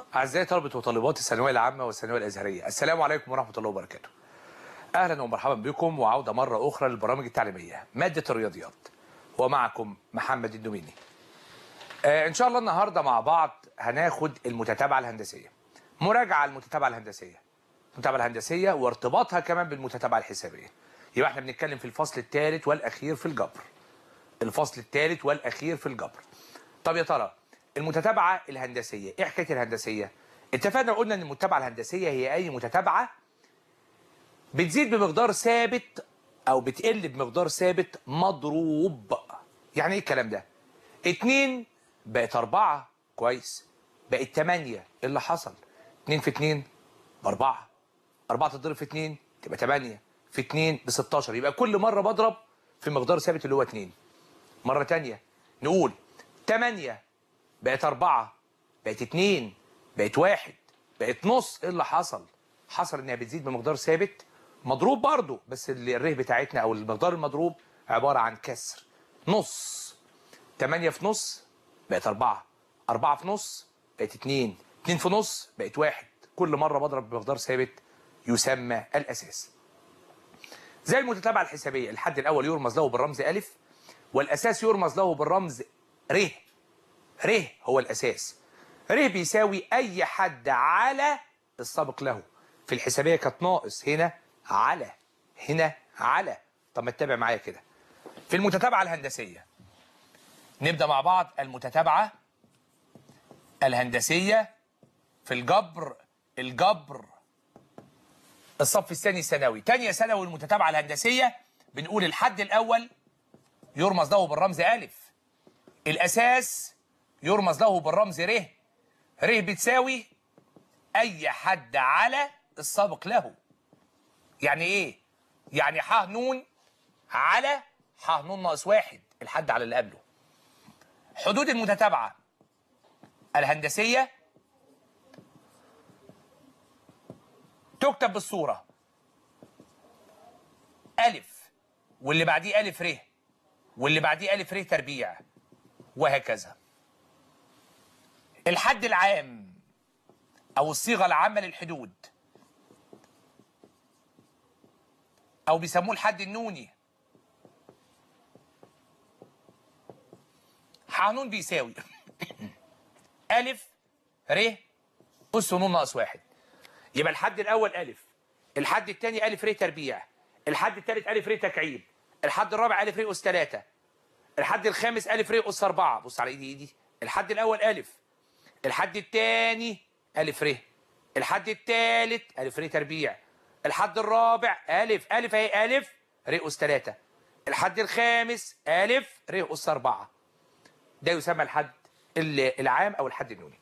أعزائي طلبة وطالبات الثانوية العامة والثانوية الأزهرية السلام عليكم ورحمة الله وبركاته أهلا ومرحبا بكم وعودة مرة أخرى للبرامج التعليمية مادة الرياضيات ومعكم محمد الدوميني آه إن شاء الله النهاردة مع بعض هناخد المتتابعة الهندسية مراجعة المتتابعة الهندسية المتتابعة الهندسية وارتباطها كمان بالمتتابعة الحسابية يبقى احنا بنتكلم في الفصل الثالث والأخير في الجبر الفصل الثالث والأخير في الجبر طب يا ترى المتتابعة الهندسية ايه حكاية الهندسية اتفقنا وقلنا ان المتتابعة الهندسية هي اي متتابعة بتزيد بمقدار ثابت او بتقل بمقدار ثابت مضروب يعني ايه الكلام ده اتنين بقت اربعة كويس بقت تمانية ايه اللي حصل اتنين في اتنين باربعة اربعة تضرب في اتنين تبقى تمانية في اتنين ب 16 يبقى كل مرة بضرب في مقدار ثابت اللي هو اتنين مرة تانية نقول تمانية بقت أربعة بقت اتنين بقت واحد بقت نص ايه اللي حصل؟ حصل انها بتزيد بمقدار ثابت مضروب برضه بس ال- الره بتاعتنا او المقدار المضروب عبارة عن كسر نص تمانية في نص بقت أربعة أربعة في نص بقت اتنين اتنين في نص بقت واحد كل مرة بضرب بمقدار ثابت يسمى الأساس زي المتتابعة الحسابية الحد الأول يرمز له بالرمز ألف والأساس يرمز له بالرمز ر ر هو الأساس ر بيساوي أي حد على السابق له في الحسابية كانت ناقص هنا على هنا على طب ما تتابع معايا كده في المتتابعة الهندسية نبدأ مع بعض المتتابعة الهندسية في الجبر الجبر الصف الثاني ثانوي تانية ثانوي المتتابعة الهندسية بنقول الحد الأول يرمز له بالرمز ألف الأساس يرمز له بالرمز ر ر بتساوي أي حد على السابق له يعني إيه؟ يعني ح نون على ح نون ناقص واحد الحد على اللي قبله حدود المتتابعة الهندسية تكتب بالصورة ألف واللي بعديه ألف ر واللي بعديه ألف ر تربيع وهكذا الحد العام أو الصيغة العامة للحدود أو بيسموه الحد النوني حانون بيساوي ألف ر أس نون ناقص واحد يبقى الحد الأول ألف الحد الثاني ألف ر تربيع الحد الثالث ألف ر تكعيب الحد الرابع ألف ر أس ثلاثة الحد الخامس ألف ر أس أربعة بص على إيدي إيدي الحد الأول ألف الحد الثاني ألف ر الحد الثالث ألف ر تربيع الحد الرابع ألف ألف أهي ألف ر أس ثلاثة الحد الخامس ألف ر أس أربعة ده يسمى الحد ال- العام أو الحد النوني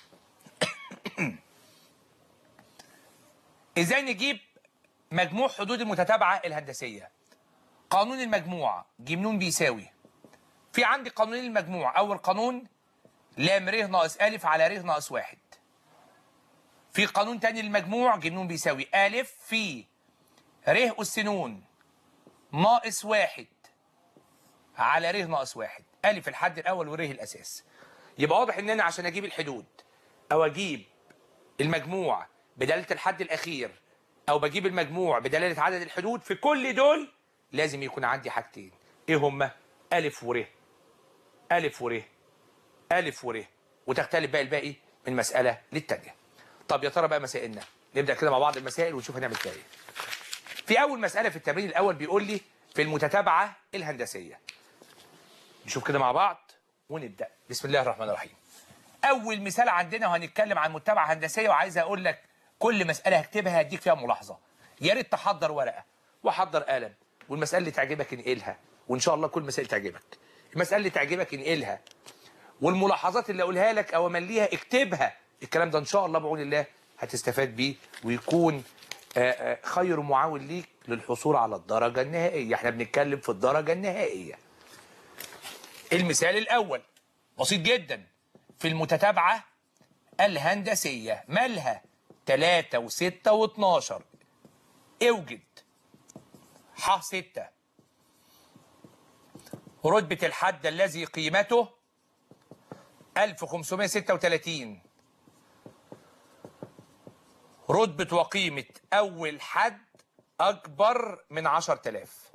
ازاي نجيب مجموع حدود المتتابعة الهندسية قانون المجموع ج ن بيساوي في عندي قانونين المجموع اول قانون لام ر ناقص أ على ر ناقص واحد في قانون تاني للمجموع ج ن بيساوي أ في ر أس ن ناقص واحد على ر ناقص واحد أ الحد الأول وره الأساس يبقى واضح إن أنا عشان أجيب الحدود أو أجيب المجموع بدلالة الحد الأخير أو بجيب المجموع بدلالة عدد الحدود في كل دول لازم يكون عندي حاجتين إيه هما؟ ألف ور ألف ور ألف ور وتختلف بقى الباقي من مسألة للتانية طب يا ترى بقى مسائلنا نبدأ كده مع بعض المسائل ونشوف هنعمل فيها إيه في أول مسألة في التمرين الأول بيقول لي في المتتابعة الهندسية نشوف كده مع بعض ونبدأ بسم الله الرحمن الرحيم اول مثال عندنا وهنتكلم عن متابعه هندسيه وعايز اقول لك كل مساله هكتبها هديك فيها ملاحظه يا ريت تحضر ورقه وحضر قلم والمساله اللي تعجبك انقلها وان شاء الله كل مسائل تعجبك المساله اللي تعجبك انقلها والملاحظات اللي اقولها لك او امليها اكتبها الكلام ده ان شاء الله بعون الله هتستفاد بيه ويكون آه، آه، خير معاون ليك للحصول على الدرجه النهائيه احنا بنتكلم في الدرجه النهائيه المثال الأول بسيط جدا في المتتابعة الهندسية مالها 3 و6 و12 اوجد ح 6 رتبة الحد الذي قيمته 1536 رتبة وقيمة أول حد أكبر من 10000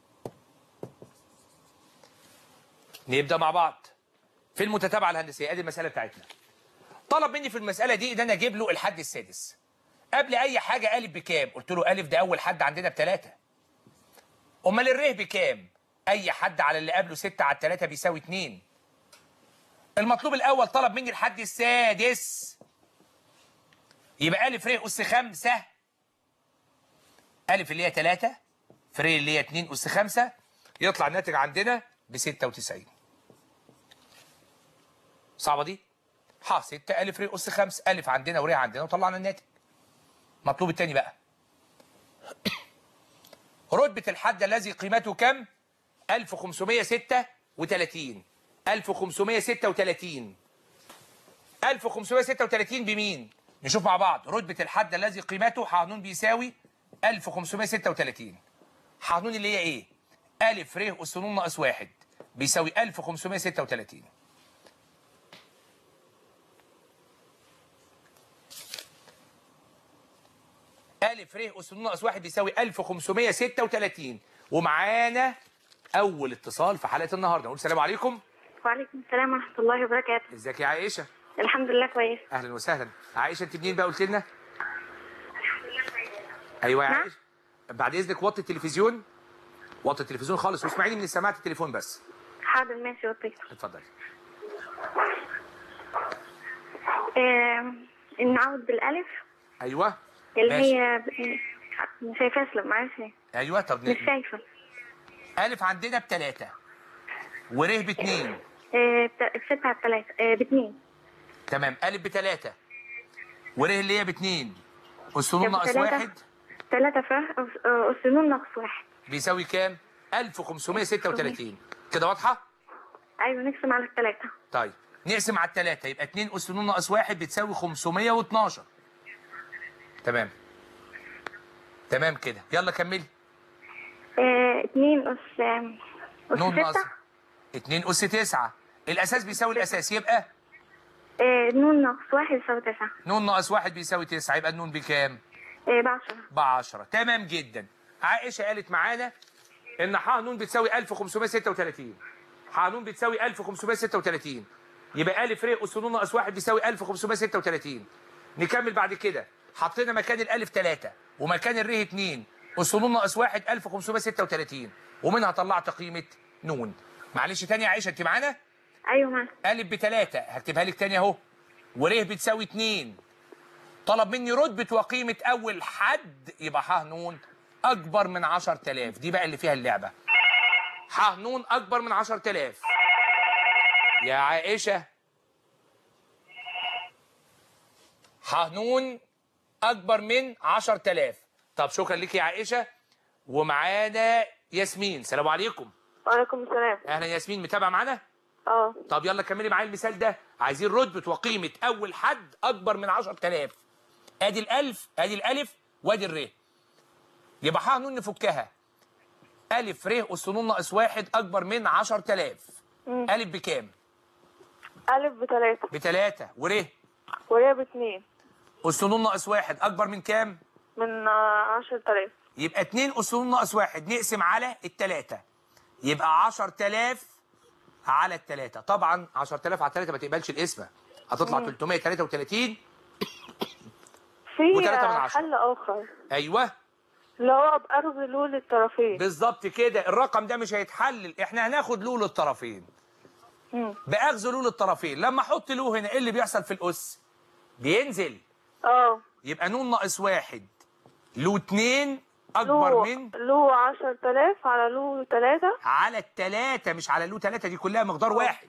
نبدأ مع بعض في المتتابعة الهندسية ادي المسألة بتاعتنا طلب مني في المسألة دي ان انا اجيب له الحد السادس قبل اي حاجة الف بكام قلت له الف ده اول حد عندنا بتلاتة امال الره بكام اي حد على اللي قبله ستة على التلاتة بيساوي اتنين المطلوب الاول طلب مني الحد السادس يبقى الف ر اس خمسة الف اللي هي تلاتة في ر اللي هي اتنين اس خمسة يطلع الناتج عندنا ب 96 صعبة دي؟ ح 6 ألف ر أس 5 ألف عندنا ور عندنا وطلعنا الناتج. المطلوب التاني بقى. رتبة الحد الذي قيمته كم؟ 1536 1536 1536 بمين؟ نشوف مع بعض رتبة الحد الذي قيمته ح ن بيساوي 1536 ح ن اللي هي ايه؟ ألف ر أس ن ناقص واحد بيساوي 1536 ألف ر أس ن ناقص واحد بيساوي 1536 ومعانا أول اتصال في حلقة النهاردة نقول السلام عليكم وعليكم السلام ورحمة الله وبركاته ازيك يا عائشة الحمد لله كويس أهلا وسهلا عائشة أنت منين بقى قلت لنا أيوة يا نعم. عائشة بعد إذنك وطي التلفزيون وطي التلفزيون خالص واسمعيني من سماعة التليفون بس حاضر ماشي وطيت اتفضلي آه نعود بالألف أيوة اللي ماشي. هي ب- مش شايفة أسلم معلش أيوة طب مش ن- شايفة ألف عندنا بتلاتة وره باتنين آه بت- ستة على التلاتة آه باتنين تمام ألف بتلاتة وره اللي هي باتنين أس ن طب ناقص تلاتة. واحد تلاتة فرح أس- آه، أس نون ناقص واحد بيساوي كام؟ 1536 كده واضحة؟ أيوة نقسم على التلاتة طيب نقسم على التلاتة يبقى 2 أس ن ناقص واحد بتساوي 512 تمام تمام كده يلا كملي آه اتنين أس آه، أس نون ناقص ستة 2 أس 9 الأساس بيساوي الأساس يبقى آه نون ناقص واحد يساوي تسعة ن ناقص واحد بيساوي 9 يبقى النون بكام؟ آه بعشرة ب 10 تمام جدا عائشه قالت معانا ان ح ن بتساوي 1536 ح ن بتساوي 1536 يبقى الف ر اس ن ناقص 1 بيساوي 1536 نكمل بعد كده حطينا مكان الالف 3 ومكان الر 2 اس ن ناقص 1 1536 ومنها طلعت قيمه ن معلش تاني يا عائشه انت معانا أيوة معاك الف بتلاتة هكتبها لك تاني اهو ور بتساوي اتنين طلب مني رتبة وقيمة أول حد يبقى ح ن أكبر من 10000 دي بقى اللي فيها اللعبة ح ن أكبر من 10000 يا عائشة ح ن أكبر من 10000 طب شكرا لك يا عائشة ومعانا ياسمين سلام عليكم وعليكم السلام أهلا ياسمين متابعة معانا؟ اه طب يلا كملي معايا المثال ده عايزين رتبة وقيمة أول حد أكبر من 10000 أدي الألف أدي الألف وأدي الر يبقى ح ن نفكها ألف ر أس ن ناقص واحد أكبر من 10000 مم. ألف بكام؟ ألف بتلاتة بتلاتة ور وريا باتنين أس ن ناقص واحد أكبر من كام؟ من عشر تلاف يبقى 2 أس ن ناقص واحد نقسم على التلاتة يبقى 10000 على التلاتة طبعا 10000 على التلاتة ما تقبلش القسمة هتطلع 333 في وتلاتة من عشرة. حل آخر ايوه اللي هو بأرض لول الطرفين بالظبط كده الرقم ده مش هيتحلل احنا هناخد لول الطرفين مم. باخذ لول الطرفين لما احط له هنا ايه اللي بيحصل في الاس بينزل اه يبقى ن ناقص واحد له اتنين اكبر له من له عشر تلاف على له تلاتة على التلاتة مش على له تلاتة دي كلها مقدار واحد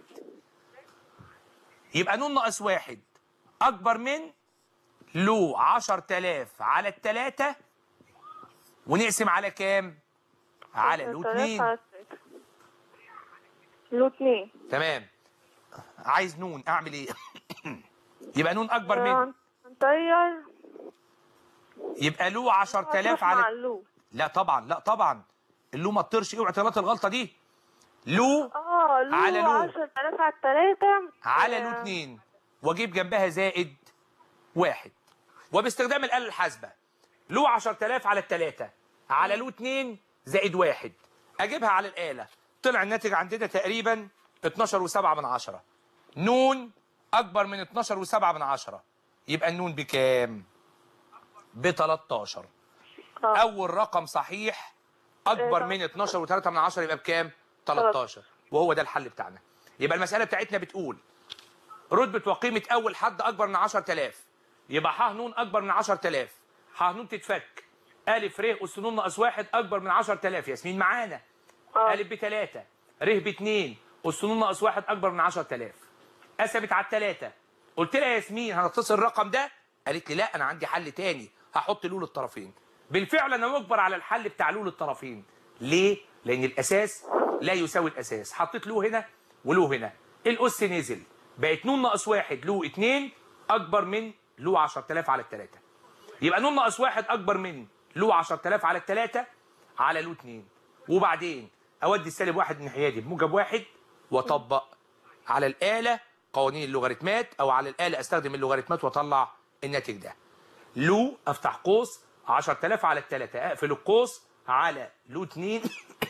يبقى ن ناقص واحد اكبر من له عشر تلاف على التلاتة ونقسم على كام على له 10,000 اتنين على التلاتة. له اتنين تمام عايز نون اعمل ايه يبقى نون اكبر من هنطير يبقى له 10000 هتروح مع على اللو لا طبعا لا طبعا اللو ما تطيرش اوعى تغلط الغلطه دي لو اه له على لو. عشر تلاف على التلاتة على آه، لو اتنين واجيب جنبها زائد واحد وباستخدام الاله الحاسبه له 10000 على الثلاثه على له 2 زائد 1 اجيبها على الاله طلع الناتج عندنا تقريبا 12 و7 من عشرة نون اكبر من 12 و7 من عشرة يبقى النون بكام ب 13 اه اول رقم صحيح اكبر من 12 و3 من عشرة يبقى بكام 13 وهو ده الحل بتاعنا يبقى المساله بتاعتنا بتقول رتبه وقيمه اول حد اكبر من 10000 يبقى ح ن اكبر من 10000 ح ن تتفك الف ر اس ن ناقص واحد اكبر من 10000 ياسمين معانا اه الف بثلاثة ر باتنين اس ن ناقص واحد اكبر من 10000 قسمت على الثلاثه قلت لها يا ياسمين هنتصل الرقم ده قالت لي لا انا عندي حل تاني هحط لول الطرفين بالفعل انا مجبر على الحل بتاع لول الطرفين ليه لان الاساس لا يساوي الاساس حطيت له هنا وله هنا الاس نزل بقت ن ناقص واحد له اتنين اكبر من له 10000 على الثلاثه يبقى ن ناقص واحد اكبر من له 10000 على الثلاثه على له اتنين وبعدين اودي السالب واحد الناحيه دي بموجب واحد واطبق على الاله قوانين اللوغاريتمات او على الاله استخدم اللوغاريتمات واطلع الناتج ده لو افتح قوس 10000 على الثلاثه اقفل القوس على لو 2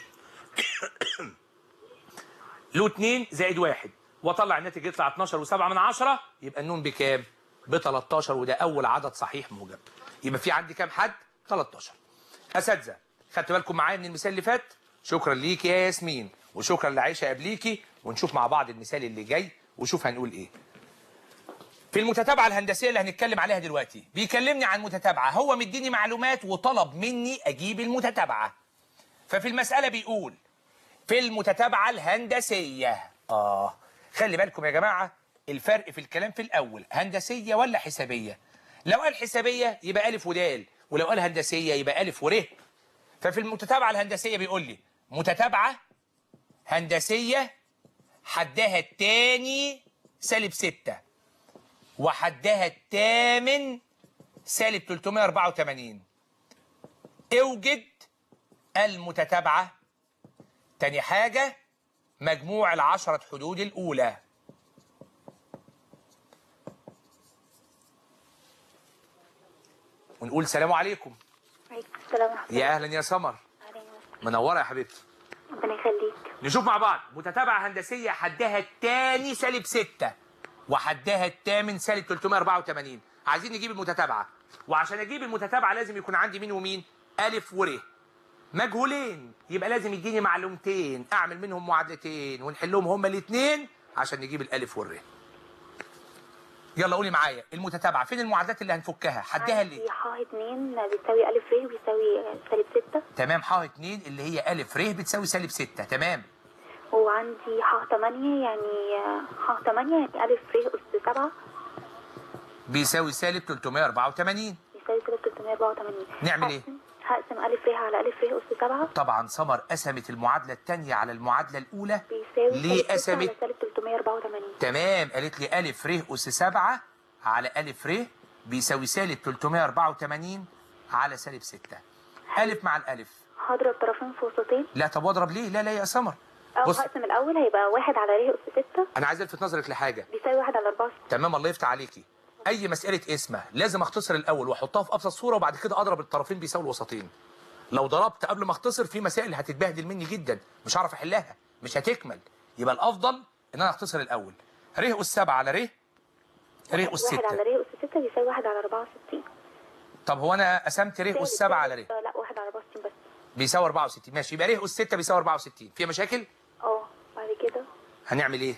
له 2 زائد 1 واطلع الناتج يطلع 12 و7 من 10 يبقى النون بكام؟ ب 13 وده اول عدد صحيح موجب يبقى في عندي كام حد؟ 13 اساتذه خدت بالكم معايا من المثال اللي فات؟ شكرا ليكي يا ياسمين وشكرا لعيشه قبليكي ونشوف مع بعض المثال اللي جاي وشوف هنقول ايه. في المتتابعه الهندسيه اللي هنتكلم عليها دلوقتي بيكلمني عن متتابعه هو مديني معلومات وطلب مني اجيب المتتابعه. ففي المساله بيقول في المتتابعة الهندسية آه خلي بالكم يا جماعة الفرق في الكلام في الأول هندسية ولا حسابية لو قال حسابية يبقى ألف ودال ولو قال هندسية يبقى ألف وره ففي المتتابعة الهندسية بيقول لي متتابعة هندسية حدها التاني سالب ستة وحدها التامن سالب 384 اوجد المتتابعة تاني حاجة مجموع العشرة حدود الأولى ونقول سلام عليكم عليكم السلام ورحمة الله يا أهلا يا سمر عليكم. منورة يا حبيبتي ربنا يخليك نشوف مع بعض متتابعة هندسية حدها التاني سالب ستة وحدها التامن سالب 384 عايزين نجيب المتتابعة وعشان أجيب المتتابعة لازم يكون عندي مين ومين ألف ور مجهولين يبقى لازم يديني معلومتين أعمل منهم معادلتين ونحلهم هما الاثنين عشان نجيب الألف والر يلا قولي معايا المتتابعة فين المعادلات اللي هنفكها حدها اللي عندي ح اتنين بيساوي ألف ر بيساوي سالب ستة تمام ح 2 اللي هي ألف ر بتساوي سالب 6 تمام وعندي ح تمانية يعني ح تمانية يعني ألف ر أس سبعة بيساوي سالب 384 بيساوي سالب 384 نعمل إيه؟ هقسم- هقسم ألف ر على ألف ر أس سبعة طبعا سمر قسمت المعادلة الثانية على المعادلة الأولى بيساوي ليه سالب ستة على قسمت سالب 384 تمام قالت لي ألف ر أس 7 على ألف ر بيساوي سالب 384 على سالب 6 ألف مع الألف هضرب طرفين في وسطين لا طب واضرب ليه لا لا يا سمر أو بص هقسم الأول هيبقى واحد على ر أس ستة أنا عايز ألفت نظرك لحاجة بيساوي واحد على أربعة وستين. تمام الله يفتح عليكي أي مسألة اسمها لازم أختصر الأول وأحطها في أبسط صورة وبعد كده أضرب الطرفين بيساوي الوسطين لو ضربت قبل ما أختصر في مسائل هتتبهدل مني جدا مش هعرف أحلها مش هتكمل يبقى الأفضل إن أنا أختصر الأول ر أس 7 على ر ر أس واحد 6 على ر أس ستة بيساوي واحد على أربعة وستين طب هو انا قسمت ر اس 7 على ر لا واحد على أربعة وستين بس بيساوي 64 ماشي يبقى ر اس 6 بيساوي 64 في مشاكل اه بعد كده هنعمل ايه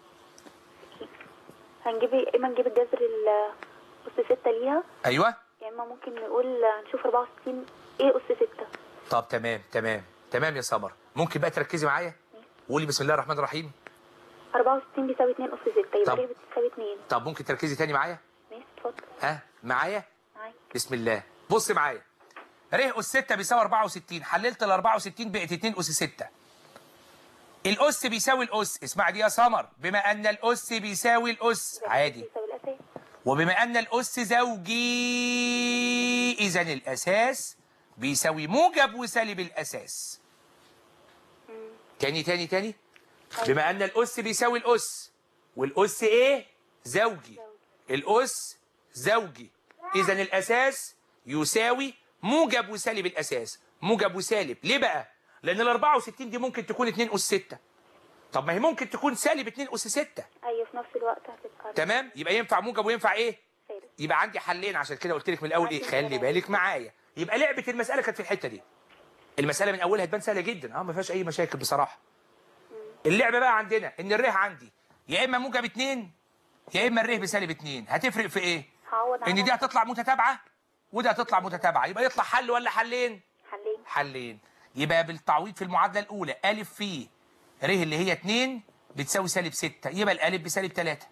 هنجيب يا اما نجيب الجذر ال أس ستة ليها ايوه يا اما ممكن نقول هنشوف 64 ايه أس ستة طب تمام تمام تمام يا سمر ممكن بقى تركزي معايا وقولي بسم الله الرحمن الرحيم 64 بيساوي 2 أس ستة يبقى طب. ر بتساوي 2 طب ممكن تركزي تاني معايا ماشي اتفضل ها معايا معاك بسم الله بص معايا ر اس 6 بيساوي 64 حللت ال 64 بقت 2 اس 6 الاس بيساوي الاس اسمع دي يا سمر بما ان الاس بيساوي الاس يبقى عادي بيساوي الأساس وبما أن الأس زوجي إذا الأساس بيساوي موجب وسالب الأساس تاني تاني تاني بما أن الأس بيساوي الأس والأس إيه؟ زوجي الأس زوجي اذا الاساس يساوي موجب وسالب الاساس موجب وسالب ليه بقى لان ال 64 دي ممكن تكون 2 اس 6 طب ما هي ممكن تكون سالب 2 اس 6 ايوه في نفس الوقت هتبقى تمام يبقى ينفع موجب وينفع ايه سالب يبقى عندي حلين عشان كده قلت لك من الاول ايه خلي بالك معايا يبقى لعبه المساله كانت في الحته دي المساله من اولها تبان سهله جدا اه ما فيهاش اي مشاكل بصراحه اللعبه بقى عندنا ان الره عندي يا اما موجب 2 يا اما الره بسالب 2 هتفرق في ايه هعوض ان عنها دي هتطلع متتابعه وده هتطلع متتابعه يبقى يطلع حل ولا حلين حلين حلين يبقى بالتعويض في المعادله الاولى الف في ر اللي هي 2 بتساوي سالب 6 يبقى الالف بسالب 3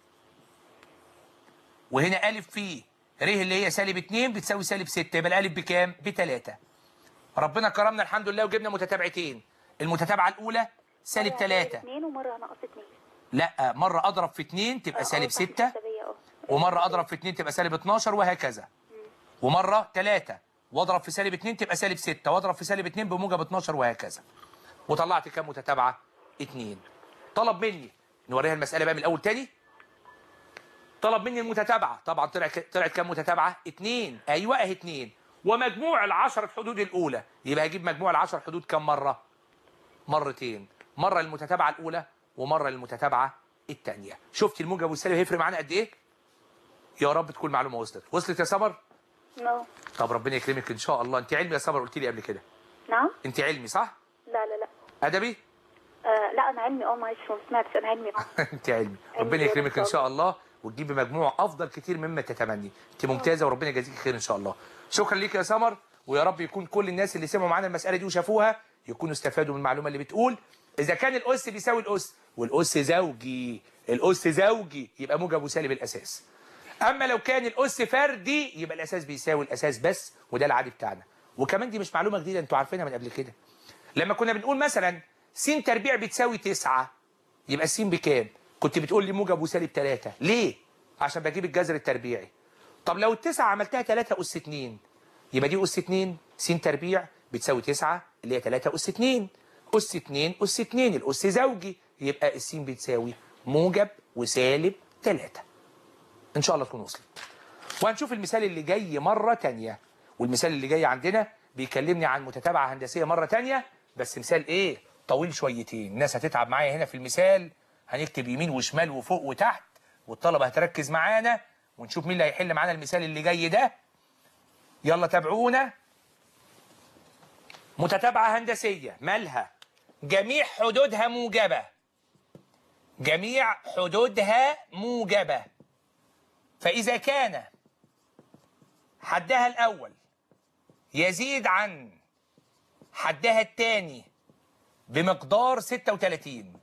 وهنا الف في ر اللي هي سالب 2 بتساوي سالب 6 يبقى الالف بكام ب 3 ربنا كرمنا الحمد لله وجبنا متتابعتين المتتابعه الاولى سالب 3 2 ومره ناقص 2 لا مره اضرب في 2 تبقى سالب 6 اه ومره اضرب في 2 تبقى سالب 12 وهكذا ومره 3 واضرب في سالب 2 تبقى سالب 6 واضرب في سالب 2 بموجب 12 وهكذا وطلعت كام متتابعه 2 طلب مني نوريها المساله بقى من الاول تاني طلب مني المتتابعه طبعا طلع طلعت كام متتابعه 2 ايوه اهي 2 ومجموع العشر حدود الاولى يبقى هجيب مجموع العشر حدود كام مره مرتين مره للمتتابعه الاولى ومره للمتتابعه الثانيه شفت الموجب والسالب هيفرق معانا قد ايه يا رب تكون معلومه وصلت وصلت يا سمر نو طب ربنا يكرمك ان شاء الله انت علمي يا سمر قلت لي قبل كده نعم انت علمي صح لا لا لا ادبي آه لا انا علمي اه معلش ما سمعتش انا علمي اه انت علمي علمي ربنا إن يكرمك ان شاء شاء الله وتجيبي مجموع افضل كتير مما تتمني انت ممتازه وربنا يجازيك خير ان شاء الله شكرا ليك يا سمر ويا رب يكون كل الناس اللي سمعوا معانا المساله دي وشافوها يكونوا استفادوا من المعلومه اللي بتقول اذا كان الاس بيساوي الاس والاس زوجي الاس زوجي يبقى موجب وسالب الاساس اما لو كان الاس فردي يبقى الاساس بيساوي الاساس بس وده العادي بتاعنا وكمان دي مش معلومه جديده انتوا عارفينها من قبل كده لما كنا بنقول مثلا س تربيع بتساوي 9 يبقى الس بكام كنت بتقول لي موجب وسالب 3 ليه عشان بجيب الجذر التربيعي طب لو التسعة عملتها 3 أس 2 يبقى دي أس 2 س تربيع بتساوي 9 اللي هي 3 أس 2 أس 2 أس 2 الأس زوجي يبقى الس بتساوي موجب وسالب 3 إن شاء الله تكون وصلت وهنشوف المثال اللي جاي مرة تانية والمثال اللي جاي عندنا بيكلمني عن متتابعة هندسية مرة تانية بس مثال إيه طويل شويتين الناس هتتعب معايا هنا في المثال هنكتب يمين وشمال وفوق وتحت والطلبة هتركز معانا ونشوف مين اللي هيحل معانا المثال اللي جاي ده يلا تابعونا متتابعة هندسية مالها جميع حدودها موجبة جميع حدودها موجبة فإذا كان حدها الأول يزيد عن حدها الثاني بمقدار 36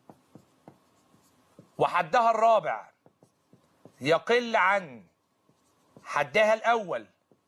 وحدها الرابع يقل عن حدها الأول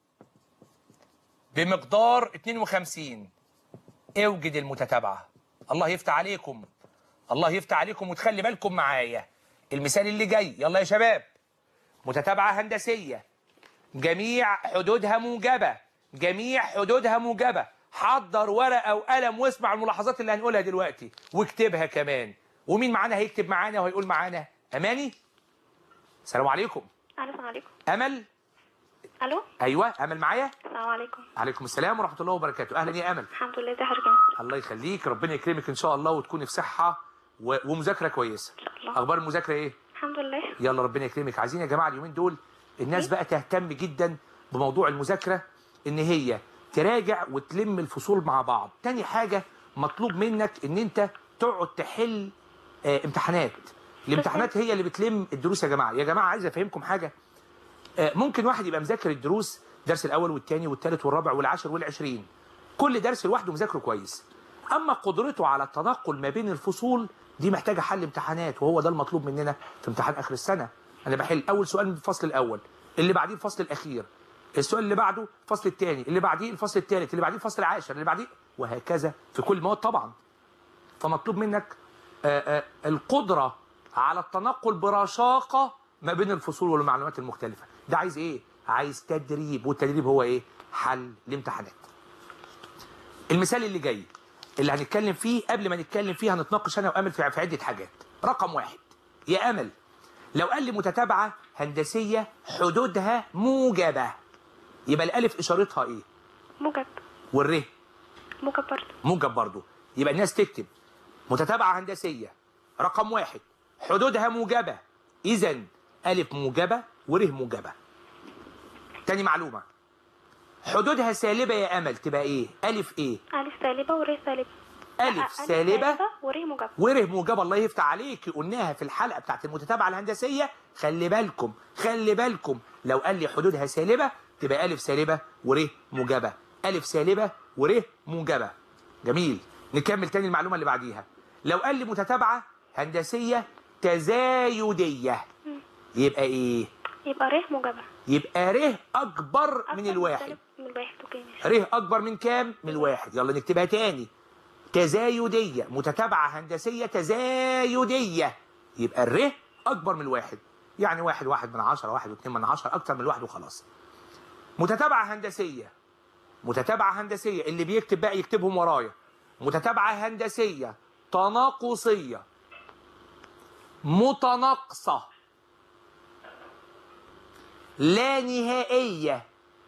بمقدار 52 اوجد المتتابعة الله يفتح عليكم الله يفتح عليكم وتخلي بالكم معايا المثال اللي جاي يلا يا شباب متتابعة هندسية جميع حدودها موجبة جميع حدودها موجبة حضر ورقة وقلم واسمع الملاحظات اللي هنقولها دلوقتي واكتبها كمان ومين معانا هيكتب معانا وهيقول معانا أماني السلام عليكم الو السلام عليكم أمل الو أيوة أمل معايا السلام عليكم عليكم السلام ورحمة الله وبركاته أهلا يا أمل الحمد لله ازي حضرتك الله يخليك ربنا يكرمك إن شاء الله وتكوني في صحة و... ومذاكرة كويسة ان شاء الله أخبار المذاكرة إيه؟ الحمد لله يلا ربنا يكرمك عايزين يا جماعه اليومين دول الناس بقى تهتم جدا بموضوع المذاكره ان هي تراجع وتلم الفصول مع بعض تاني حاجه مطلوب منك ان انت تقعد تحل آه امتحانات الامتحانات هي اللي بتلم الدروس يا جماعه يا جماعه عايز افهمكم حاجه آه ممكن واحد يبقى مذاكر الدروس درس الاول والثاني والثالث والرابع والعاشر والعشرين كل درس لوحده مذاكره كويس اما قدرته على التنقل ما بين الفصول دي محتاجه حل امتحانات وهو ده المطلوب مننا في امتحان اخر السنه انا بحل اول سؤال من الفصل الاول اللي بعديه الفصل الاخير السؤال اللي بعده الفصل الثاني اللي بعديه الفصل الثالث اللي بعديه الفصل العاشر اللي بعديه وهكذا في كل مواد طبعا فمطلوب منك آآ آآ القدره على التنقل برشاقه ما بين الفصول والمعلومات المختلفه ده عايز ايه عايز تدريب والتدريب هو ايه حل الامتحانات المثال اللي جاي اللي هنتكلم فيه قبل ما نتكلم فيه هنتناقش انا وامل في في عده حاجات رقم واحد يا امل لو قال لي متتابعه هندسيه حدودها موجبه يبقى الالف اشارتها ايه موجب والره موجب برضه موجب برضو يبقى الناس تكتب متتابعة هندسية رقم واحد حدودها موجبة إذا ألف موجبة وره موجبة تاني معلومة حدودها سالبة يا أمل تبقى إيه؟ ألف إيه؟ ألف سالبة ور سالبة ألف سالبة ور موجب وره موجبة الله يفتح عليك قلناها في الحلقة بتاعت المتتابعة الهندسية خلي بالكم خلي بالكم لو قال لي حدودها سالبة تبقى ألف سالبة وره موجبة ألف سالبة وره موجبة جميل نكمل تاني المعلومة اللي بعديها لو قال لي متتابعة هندسية تزايدية يبقى إيه؟ يبقى ر موجبة يبقى ره أكبر أكتر من الواحد سالب من الواحد اوكي ماشي ره اكبر من كام من الواحد يلا نكتبها تاني تزايديه متتابعه هندسيه تزايديه يبقى الره اكبر من الواحد يعني واحد واحد من عشرة واحد واتنين من عشرة اكتر من الواحد وخلاص متتابعه هندسيه متتابعه هندسيه اللي بيكتب بقى يكتبهم ورايا متتابعه هندسيه تناقصيه متناقصه لا نهائيه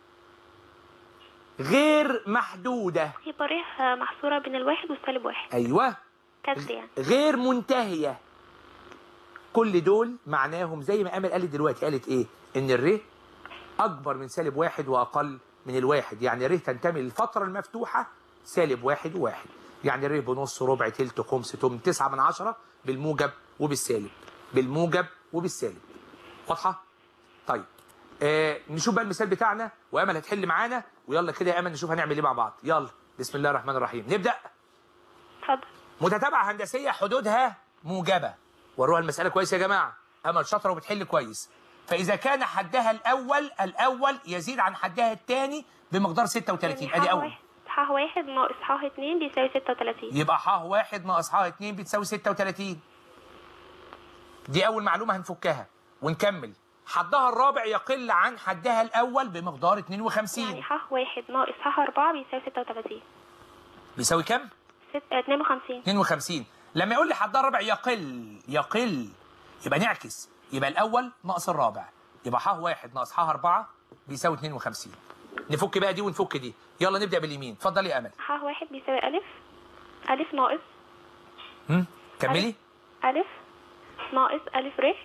غير محدودة يبقى ر محصورة بين الواحد والسالب واحد أيوة كسر يعني غير منتهية كل دول معناهم زي ما أمل قالت دلوقتي قالت إيه إن الر أكبر من سالب واحد وأقل من الواحد يعني ر تنتمي للفترة المفتوحة سالب واحد وواحد يعني ر بنص ربع تلت خمس تمن تسعة من عشرة بالموجب وبالسالب بالموجب وبالسالب واضحة؟ طيب آه نشوف بقى المثال بتاعنا وامل هتحل معانا ويلا كده يا امل نشوف هنعمل ايه مع بعض يلا بسم الله الرحمن الرحيم نبدا اتفضل متتابعه هندسيه حدودها موجبه وروها المساله كويس يا جماعه امل شاطره وبتحل كويس فاذا كان حدها الاول الاول يزيد عن حدها الثاني بمقدار 36 يعني ادي ح اول واحد ح واحد ناقص ح اتنين بيساوي ستة وتلاتين يبقى ح واحد ناقص ح اتنين بتساوي 36 دي اول معلومه هنفكها ونكمل حدها الرابع يقل عن حدها الاول بمقدار 52 يعني ح واحد ناقص ح أربعة بيساوي ستة وتلاتين بيساوي كام ست اتنين وخمسين 52 لما يقول لي حدها الرابع يقل يقل يبقى نعكس يبقى الاول ناقص الرابع يبقى ح واحد ناقص ح أربعة بيساوي 52 نفك بقى دي ونفك دي يلا نبدا باليمين اتفضلي يا امل ح واحد بيساوي ألف ألف ناقص هم؟ كملي ألف ناقص ألف ر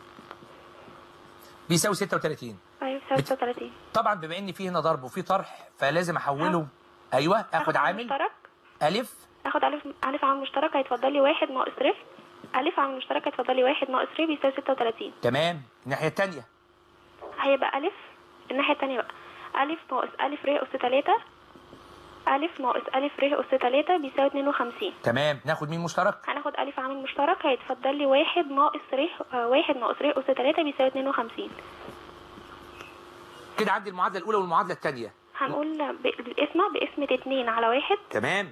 بيساوي 36 أيوة بيساوي ستة وتلاتين طبعا بما ان في هنا ضرب وفي طرح فلازم احوله ايوه اخد عامل مشترك الف اخد ألف ألف عامل مشترك هيتفضل لي واحد ناقص ر ألف عامل مشترك هيتفضل لي واحد ناقص ر بيساوي ستة وتلاتين تمام الناحيه الثانيه هيبقى ألف الناحية التانية بقى ألف ناقص ألف ر أس تلاتة ألف ناقص ألف ر أس تلاتة بيساوي اتنين وخمسين تمام ناخد مين مشترك هناخد ألف عامل مشترك هيتفضل لي واحد ناقص ر آه، واحد ناقص ر أس تلاتة بيساوي اتنين وخمسين كده عندي المعادله الاولى والمعادله الثانيه هنقول ب- بالقسمة بقسمة اتنين على واحد تمام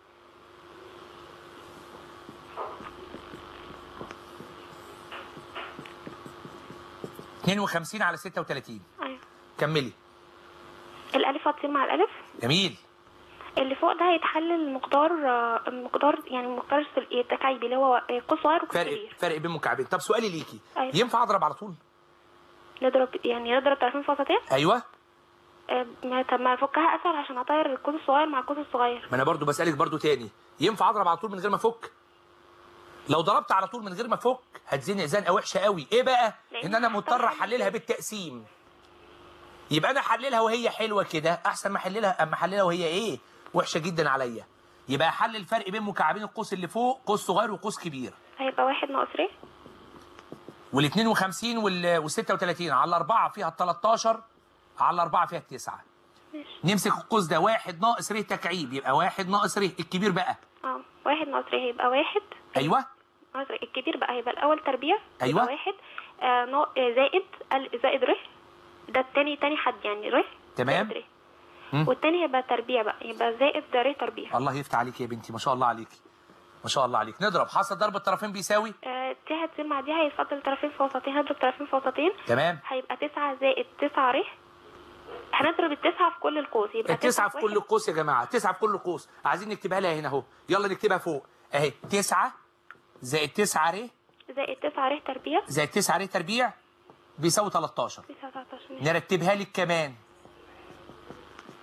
اتنين وخمسين على ستة وتلاتين أيوة كملي الألف هتصير مع الألف جميل اللي فوق ده هيتحلل المقدار آه، المقدار يعني المقدار السل- التكعيبي اللي هو آه، قوس صغير وقوس فرق كبير فرق بين مكعبين طب سؤالي ليكي أيوة. ينفع اضرب على طول نضرب يعني نضرب طرفين في وسطين ايوه آه، ما- طب ما افكها اسهل عشان اطير القوس الصغير مع القوس الصغير ما انا برضو بسالك برضو تاني ينفع اضرب على طول من غير ما افك لو ضربت على طول من غير ما افك هتزنق زنقه وحشه قوي ايه بقى لأن ان انا هحتاج مضطر حل احللها تاني. بالتقسيم يبقى انا احللها وهي حلوه كده احسن ما احللها اما احللها وهي ايه وحشه جدا عليا يبقى احلل الفرق بين مكعبين القوس اللي فوق قوس صغير وقوس كبير هيبقى واحد ناقص ر وال 52 وال وال 36 على الاربعه فيها ال 13 على الاربعه فيها التسعه ماشي نمسك القوس ده واحد ناقص ر تكعيب يبقى واحد ناقص ر الكبير بقى اه واحد ناقص ر هيبقى واحد ايوه ناقص ر الكبير بقى هيبقى الاول تربيع أيوة. يبقى واحد آه نا- آه، زائد ال- زائد ر ده التاني تاني حد يعني ر تمام. زائد ر. مم. والتاني هيبقى تربيع بقى يبقى زائد ر تربيع الله يفتح عليك يا بنتي ما شاء الله عليكي ما شاء الله عليك نضرب حاصل ضرب الطرفين بيساوي آه دي هتصير مع دي هيتفضل طرفين في وسطين هنضرب طرفين في وسطين تمام هيبقى تسعة زائد تسعة ر هنضرب التسعة في كل القوس يبقى التسعة في كل واحد. قوس يا جماعة تسعة في كل قوس عايزين نكتبها لها هنا اهو يلا نكتبها فوق اهي تسعة زائد تسعة ر زائد تسعة ر تربيع زائد تسعة ر تربيع بيساوي 13 تسعة 13 ماشي. نرتبها لك كمان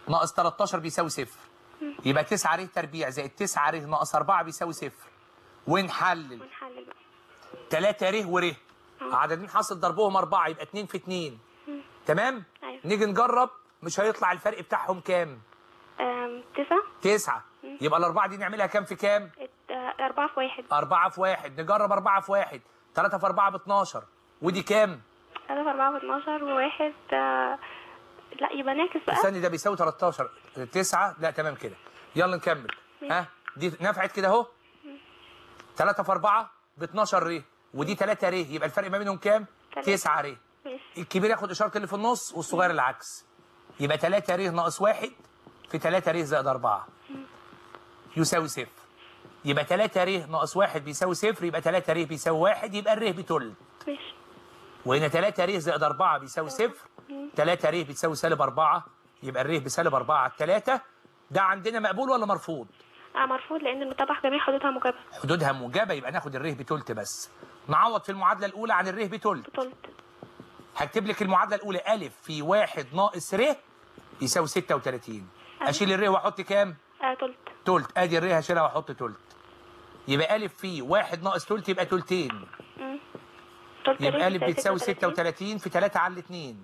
ناقص 13 بيساوي صفر يبقى 9 ر تربيع زائد 9 ر ناقص 4 بيساوي صفر ونحلل ونحلل بقى 3 ر ور عددين حاصل ضربهم 4 يبقى 2 في 2 تمام أيوة. نيجي نجرب مش هيطلع الفرق بتاعهم كام أم، تسعة 9 يبقى الأربعة دي نعملها كام في كام ات- آه، أربعة في واحد أربعة في واحد نجرب أربعة في واحد ثلاثة في أربعة ب 12 ودي كام ثلاثة في أربعة في اتناشر وواحد آه، لا يبقى نعكس بقى الثاني ده بيساوي 13 9 لا تمام كده يلا نكمل ها دي نفعت كده اهو 3 في 4 ب 12 ر ودي 3 ر يبقى الفرق ما بينهم كام تلاتة. 9 ر ماشي الكبير ياخد اشاره اللي في النص والصغير العكس يبقى 3 ر ناقص 1 في 3 ر زائد 4 يساوي صفر يبقى 3 ر ناقص 1 بيساوي صفر يبقى 3 ر بيساوي 1 يبقى الر بتل ماشي وهنا 3 ر زائد 4 بيساوي صفر 3 ر بتساوي سالب 4 يبقى الر بسالب 4 على 3 ده عندنا مقبول ولا مرفوض؟ اه مرفوض لأن المتابعة جميع حدودها موجبة حدودها موجبه يبقى ناخد الره بتلت بس نعوض في المعادله الاولى عن الره بتلت بطلت هكتب لك المعادله الاولى الف في واحد ناقص ر يساوي 36 اشيل الره واحط كام؟ آه تلت تلت ادي الره هشيلها واحط تلت يبقى الف في واحد ناقص تلت يبقى تلتين تلت يبقى ريح الف بتساوي 36 في 3 على 2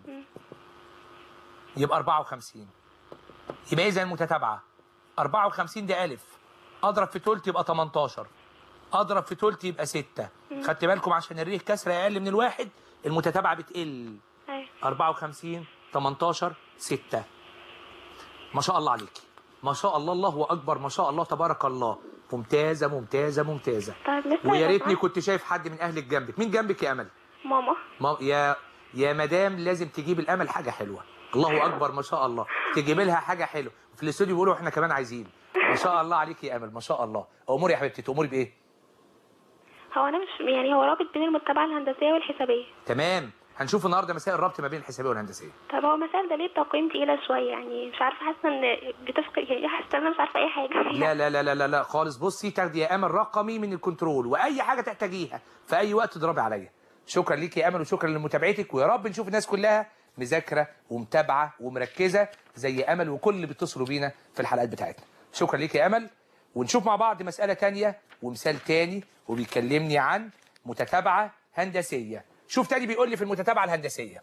يبقى 54 يبقى اذا المتتابعه 54 ده الف اضرب في تلت يبقى 18 اضرب في تلت يبقى 6 خدت بالكم عشان الريح كسره اقل من الواحد المتتابعه بتقل أيوة 54 18 6 ما شاء الله عليكي ما شاء الله الله اكبر ما شاء الله تبارك الله ممتازه ممتازه ممتازه طيب لسه ويا يا ريتني جماعة. كنت شايف حد من اهلك جنبك مين جنبك يا امل ماما ما يا يا مدام لازم تجيب الامل حاجه حلوه الله اكبر ما شاء الله تجيب لها حاجه حلوه في الاستوديو بيقولوا احنا كمان عايزين ما شاء الله عليك يا امل ما شاء الله اموري يا حبيبتي تامري بايه هو أنا مش يعني هو رابط بين المتابعة الهندسية والحسابية تمام هنشوف النهارده مسائل الربط ما بين الحسابيه والهندسيه طب هو مسائل ده ليه تقييم تقيلة شوية يعني مش عارفة حاسة إن بتفقد يعني حاسة إن أنا مش عارفة أي حاجة لا لا لا لا لا, لا خالص بصي تاخدي يا امل رقمي من الكنترول واي حاجه تحتاجيها في اي وقت تضربي عليا شكرا ليك يا امل وشكرا لمتابعتك ويا رب نشوف الناس كلها مذاكره ومتابعه ومركزه زي امل وكل اللي بيتصلوا بينا في الحلقات بتاعتنا شكرا ليك يا امل ونشوف مع بعض مساله تانية ومثال تاني وبيكلمني عن متتابعه هندسيه شوف تاني بيقول لي في المتتابعه الهندسيه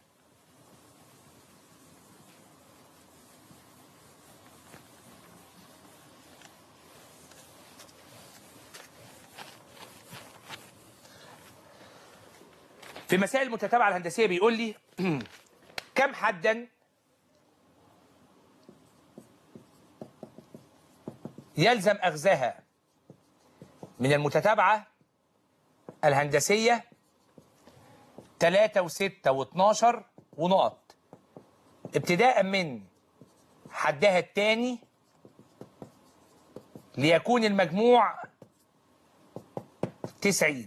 في مسائل المتتابعة الهندسية بيقول لي كم حدا يلزم أخذها من المتتابعة الهندسية 3 و6 و12 ونقط ابتداء من حدها الثاني ليكون المجموع 90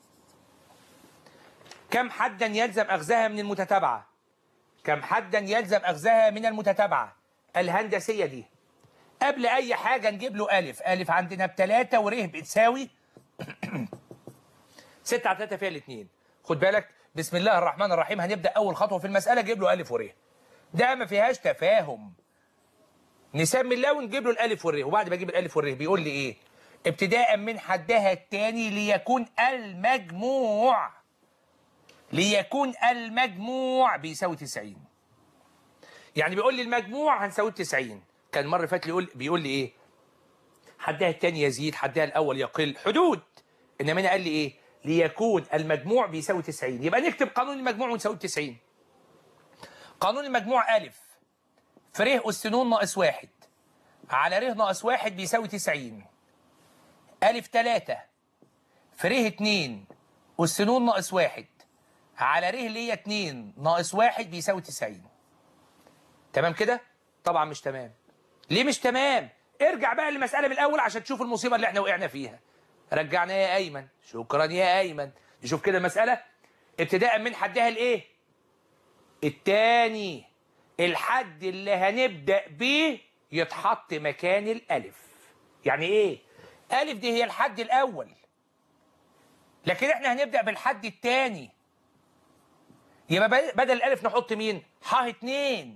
كم حدا يلزم أخذها من المتتابعة كم حدا يلزم أخذها من المتتابعة الهندسية دي قبل أي حاجة نجيب له ألف ألف عندنا بتلاتة وريه بتساوي ستة على تلاتة فيها الاتنين خد بالك بسم الله الرحمن الرحيم هنبدأ أول خطوة في المسألة جيب له ألف وريه ده ما فيهاش تفاهم نسمي الله ونجيب له الألف والريه وبعد ما أجيب الألف والريه بيقول لي إيه ابتداء من حدها الثاني ليكون المجموع ليكون المجموع بيساوي 90 يعني بيقول لي المجموع هنساوي 90 كان المره اللي فاتت يقول بيقول لي ايه حدها الثاني يزيد حدها الاول يقل حدود انما هنا قال لي ايه ليكون المجموع بيساوي 90 يبقى نكتب قانون المجموع ونساوي 90 قانون المجموع الف في ر اس ن ناقص واحد على ر ناقص واحد بيساوي 90 الف 3 في ر 2 اس ن ناقص واحد على ر اللي هي 2 ناقص 1 بيساوي 90 تمام كده طبعا مش تمام ليه مش تمام ارجع بقى للمساله من الاول عشان تشوف المصيبه اللي احنا وقعنا فيها رجعنا يا ايمن شكرا يا ايمن نشوف كده المساله ابتداء من حدها الايه التاني الحد اللي هنبدا بيه يتحط مكان الالف يعني ايه الف دي هي الحد الاول لكن احنا هنبدا بالحد الثاني يبقى بدل الالف نحط مين ح اتنين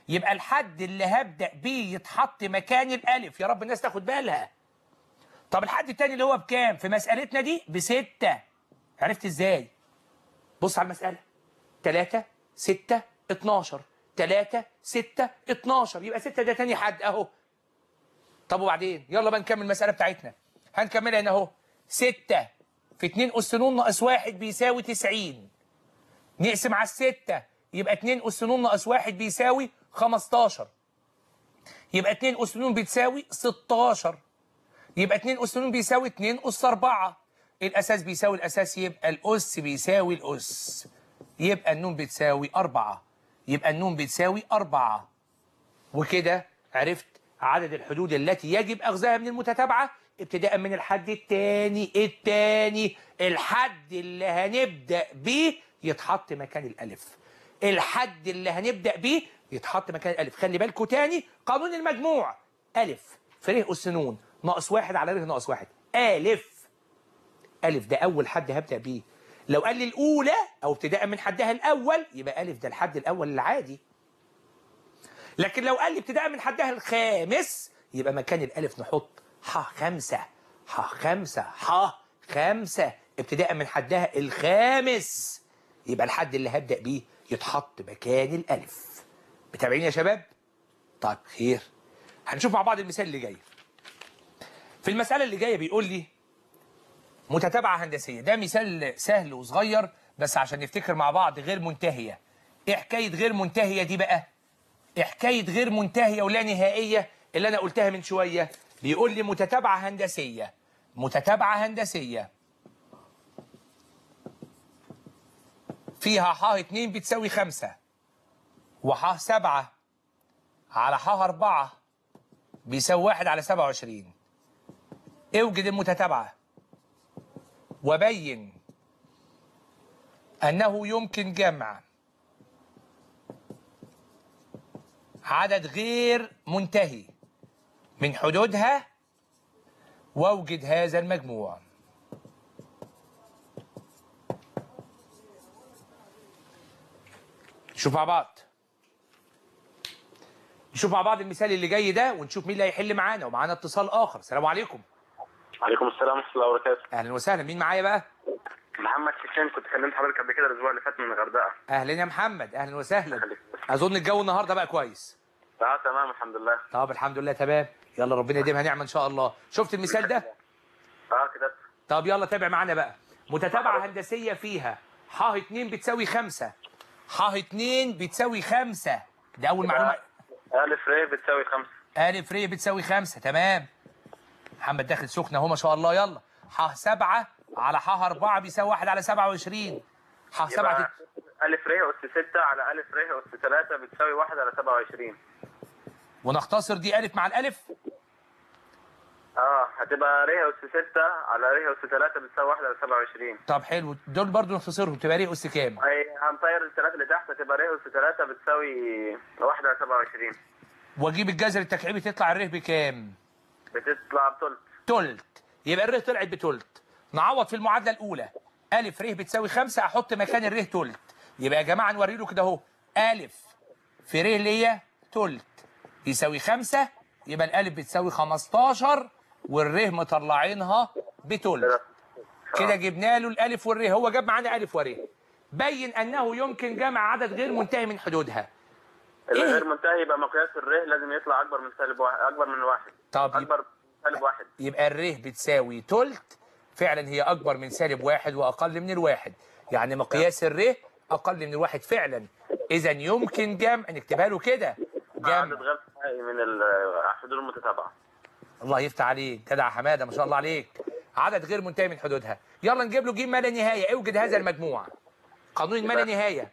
يبقى الحد اللي هبدأ بيه يتحط مكان الألف يا رب الناس تاخد بالها طب الحد التاني اللي هو بكام في مسألتنا دي بستة عرفت ازاي بص على المسألة تلاتة ستة اتناشر تلاتة ستة اتناشر يبقى ستة ده تاني حد اهو طب وبعدين يلا بقى نكمل المسألة بتاعتنا هنكملها هنا اهو ستة في اتنين أس ن ناقص واحد بيساوي تسعين نقسم على الستة يبقى اتنين أس ن ناقص واحد بيساوي خمستاشر يبقى اتنين أس ن بتساوي ستاشر يبقى 2 أس ن بيساوي 2 أس 4 الأساس بيساوي الأساس يبقى الأس بيساوي الأس يبقى النون بتساوي 4 يبقى النون بتساوي 4 وكده عرفت عدد الحدود التي يجب أخذها من المتتابعة ابتداء من الحد الثاني الثاني الحد اللي هنبدأ بيه يتحط مكان الألف الحد اللي هنبدأ بيه يتحط مكان الألف خلي بالكوا تاني قانون المجموع ألف في ر أس ن ناقص واحد على ر ناقص واحد ألف ألف ده أول حد هبدأ بيه لو قال لي الأولى أو ابتداء من حدها الأول يبقى ألف ده الحد الأول العادي لكن لو قال لي ابتداء من حدها الخامس يبقى مكان الألف نحط ح خمسة ح خمسة ح خمسة ابتداء من حدها الخامس يبقى الحد اللي هبدأ بيه يتحط مكان الألف متابعين يا شباب؟ طيب خير هنشوف مع بعض المثال اللي جاي في المسألة اللي جاية بيقول لي متتابعة هندسية ده مثال سهل وصغير بس عشان نفتكر مع بعض غير منتهية ايه حكاية غير منتهية دي بقى ايه حكاية غير منتهية ولا نهائية اللي انا قلتها من شوية بيقول لي متتابعة هندسية متتابعة هندسية فيها ح 2 بتساوي 5 وح 7 على ح 4 بيساوي 1 على 27 اوجد المتتابعة وبين أنه يمكن جمع عدد غير منتهي من حدودها واوجد هذا المجموع نشوف مع بعض نشوف مع بعض المثال اللي جاي ده ونشوف مين اللي هيحل معانا ومعانا اتصال اخر السلام عليكم عليكم السلام ورحمة الله وبركاته اهلا وسهلا مين معايا بقى محمد حسين كنت كلمت حضرتك قبل كده الأسبوع اللي فات من الغردقة اهلا يا محمد اهلا وسهلا خليك. اظن الجو النهارده بقى كويس اه تمام الحمد لله طب الحمد لله تمام يلا ربنا يديمها نعمه ان شاء الله شفت المثال ده اه كده طب يلا تابع معانا بقى متتابعه هندسيه فيها ح 2 بتساوي 5 ح 2 بتساوي 5 ده اول معلومه ألف ر بتساوي خمسة الف ر بتساوي 5 تمام محمد داخل سخن اهو ما شاء الله يلا ح 7 على ح 4 بيساوي 1 على 27 ح 7 يبقى ألف ر أس ستة على ألف ر أس ثلاثة بتساوي واحد على سبعة وعشرين ونختصر دي الف مع الالف اه هتبقى ر أس ستة على ر أس ثلاثة بتساوي واحد على سبعة وعشرين طب حلو دول برضو نختصرهم تبقى ر اس كام أي هنطير الثلاثة اللي تحت هتبقى ر أس ثلاثة بتساوي واحد على سبعة وعشرين واجيب الجذر التكعيبي تطلع الره بكام بتطلع بتلت تلت يبقى الره طلعت بتلت نعوض في المعادله الاولى الف ر بتساوي 5 احط مكان الره تلت يبقى يا جماعه نوري له كده اهو الف في ر اللي هي تلت يساوي 5 يبقى الالف بتساوي 15 والره مطلعينها بتلت كده جبنا له الالف والره هو جاب معانا الف وره بين انه يمكن جمع عدد غير منتهي من حدودها الغير منتهي يبقى مقياس الر لازم يطلع أكبر من سالب واحد أكبر من واحد طب يبقى- أكبر من سالب واحد يبقى الره بتساوي تلت فعلا هي اكبر من سالب واحد واقل من الواحد يعني مقياس الره اقل من الواحد فعلا اذا يمكن جمع نكتبها له كده عدد جمع غير نهائي من الحدود المتتابعة الله يفتح عليك جدع حماده ما شاء الله عليك عدد غير منتهي من حدودها يلا نجيب له جيم ما لا نهايه اوجد هذا المجموع قانون ما لا نهايه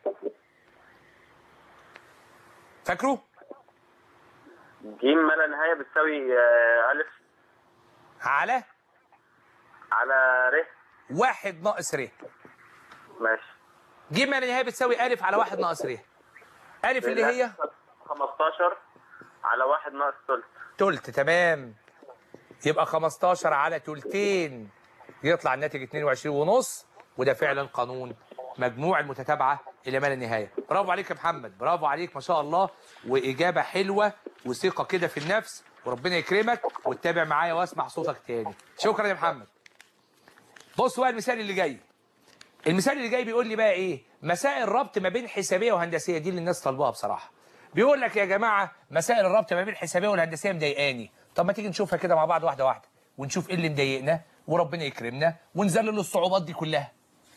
فاكره جيم ما لا نهاية بتساوي آه، ألف على على ر واحد ناقص ر ماشي جيم ما لا نهايه بتساوي الف على واحد ناقص ر الف اللي هي 15 على واحد ناقص ثلث تلت تمام يبقى 15 على تلتين يطلع الناتج 22 ونص وده فعلا قانون مجموع المتتابعة الى ما لا نهايه برافو عليك يا محمد برافو عليك ما شاء الله واجابه حلوه وثقه كده في النفس وربنا يكرمك وتتابع معايا واسمع صوتك تاني شكرا يا محمد بص بقى المثال اللي جاي المثال اللي جاي بيقول لي بقى ايه مسائل ربط ما بين حسابيه وهندسيه دي اللي الناس طالباها بصراحه بيقول لك يا جماعه مسائل الربط ما بين الحسابيه والهندسيه مضايقاني طب ما تيجي نشوفها كده مع بعض واحده واحده ونشوف ايه اللي مضايقنا وربنا يكرمنا ونذلل الصعوبات دي كلها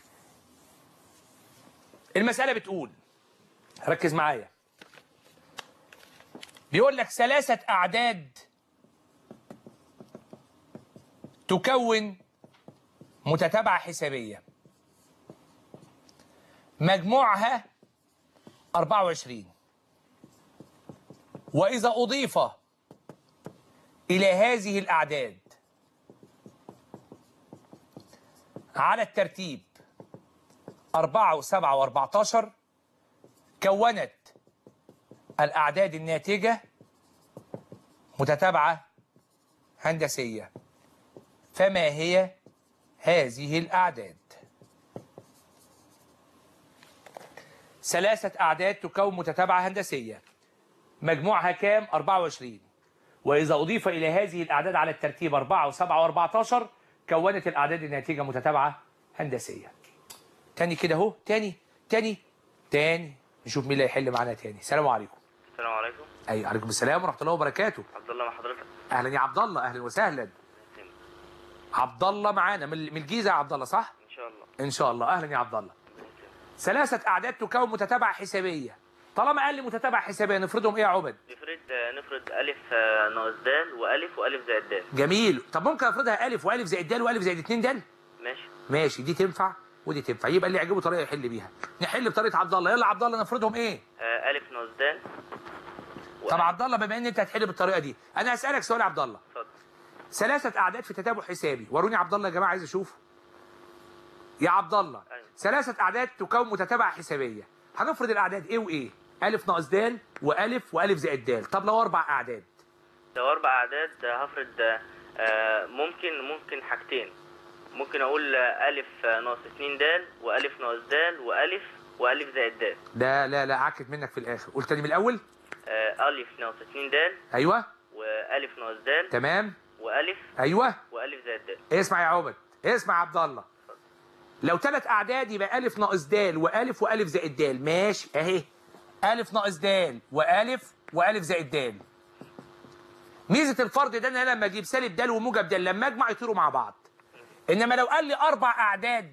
المساله بتقول ركز معايا بيقول لك ثلاثه اعداد تكون متتابعه حسابيه مجموعها 24 وإذا أضيف إلى هذه الأعداد على الترتيب 4 و7 و14 كونت الأعداد الناتجة متتابعة هندسية فما هي هذه الأعداد؟ ثلاثة أعداد تكون متتابعة هندسية مجموعها كام؟ 24 وإذا أضيف إلى هذه الأعداد على الترتيب 4 و7 و14 كونت الأعداد الناتجة متتابعة هندسية تاني كده أهو تاني تاني تاني نشوف مين اللي هيحل معانا تاني السلام عليكم السلام عليكم أي عليكم السلام ورحمة الله وبركاته عبد الله مع حضرتك أهلا يا عبد الله أهلا وسهلا عبد الله معانا من من الجيزة يا عبد الله صح؟ ان شاء الله إن شاء الله أهلا يا عبد الله ثلاثة أعداد تكون متتابعة حسابية طالما قال لي متتابعة حسابية نفرضهم إيه يا عبد؟ نفرض نفرض الف ناقص د والف والف زائد د جميل طب ممكن افرضها الف والف زائد د والف زائد 2 د ماشي ماشي دي تنفع ودي تنفع يبقى اللي يعجبه طريقه يحل بيها نحل بطريقه عبد الله يلا عبد الله نفرضهم ايه آه، الف ناقص د طب عبد الله بما ان انت هتحل بالطريقه دي انا هسالك سؤال يا عبد الله اتفضل ثلاثه اعداد في تتابع حسابي وروني عبد الله يا جماعه عايز اشوفه يا عبد الله أيوة. ثلاثه اعداد تكون متتابعه حسابيه هنفرض الاعداد ايه وايه الف ناقص د والف والف زائد د طب لو اربع اعداد لو اربع اعداد آه، هفرض آه، آه، ممكن ممكن حاجتين ممكن اقول آه، الف ناقص اتنين د والف ناقص د والف والف زائد د لا لا لا عكت منك في الاخر قلت تاني من الاول آه، الف ناقص اتنين د ايوه والف ناقص د تمام والف ايوه والف زائد د اسمع يا عبد اسمع يا عبد الله لو ثلاث اعداد يبقى الف ناقص د والف والف زائد د ماشي اهي الف ناقص د والف والف زائد د ميزه الفرض ده ان انا لما اجيب سالب د وموجب د لما اجمع يطيروا مع بعض انما لو قال لي اربع اعداد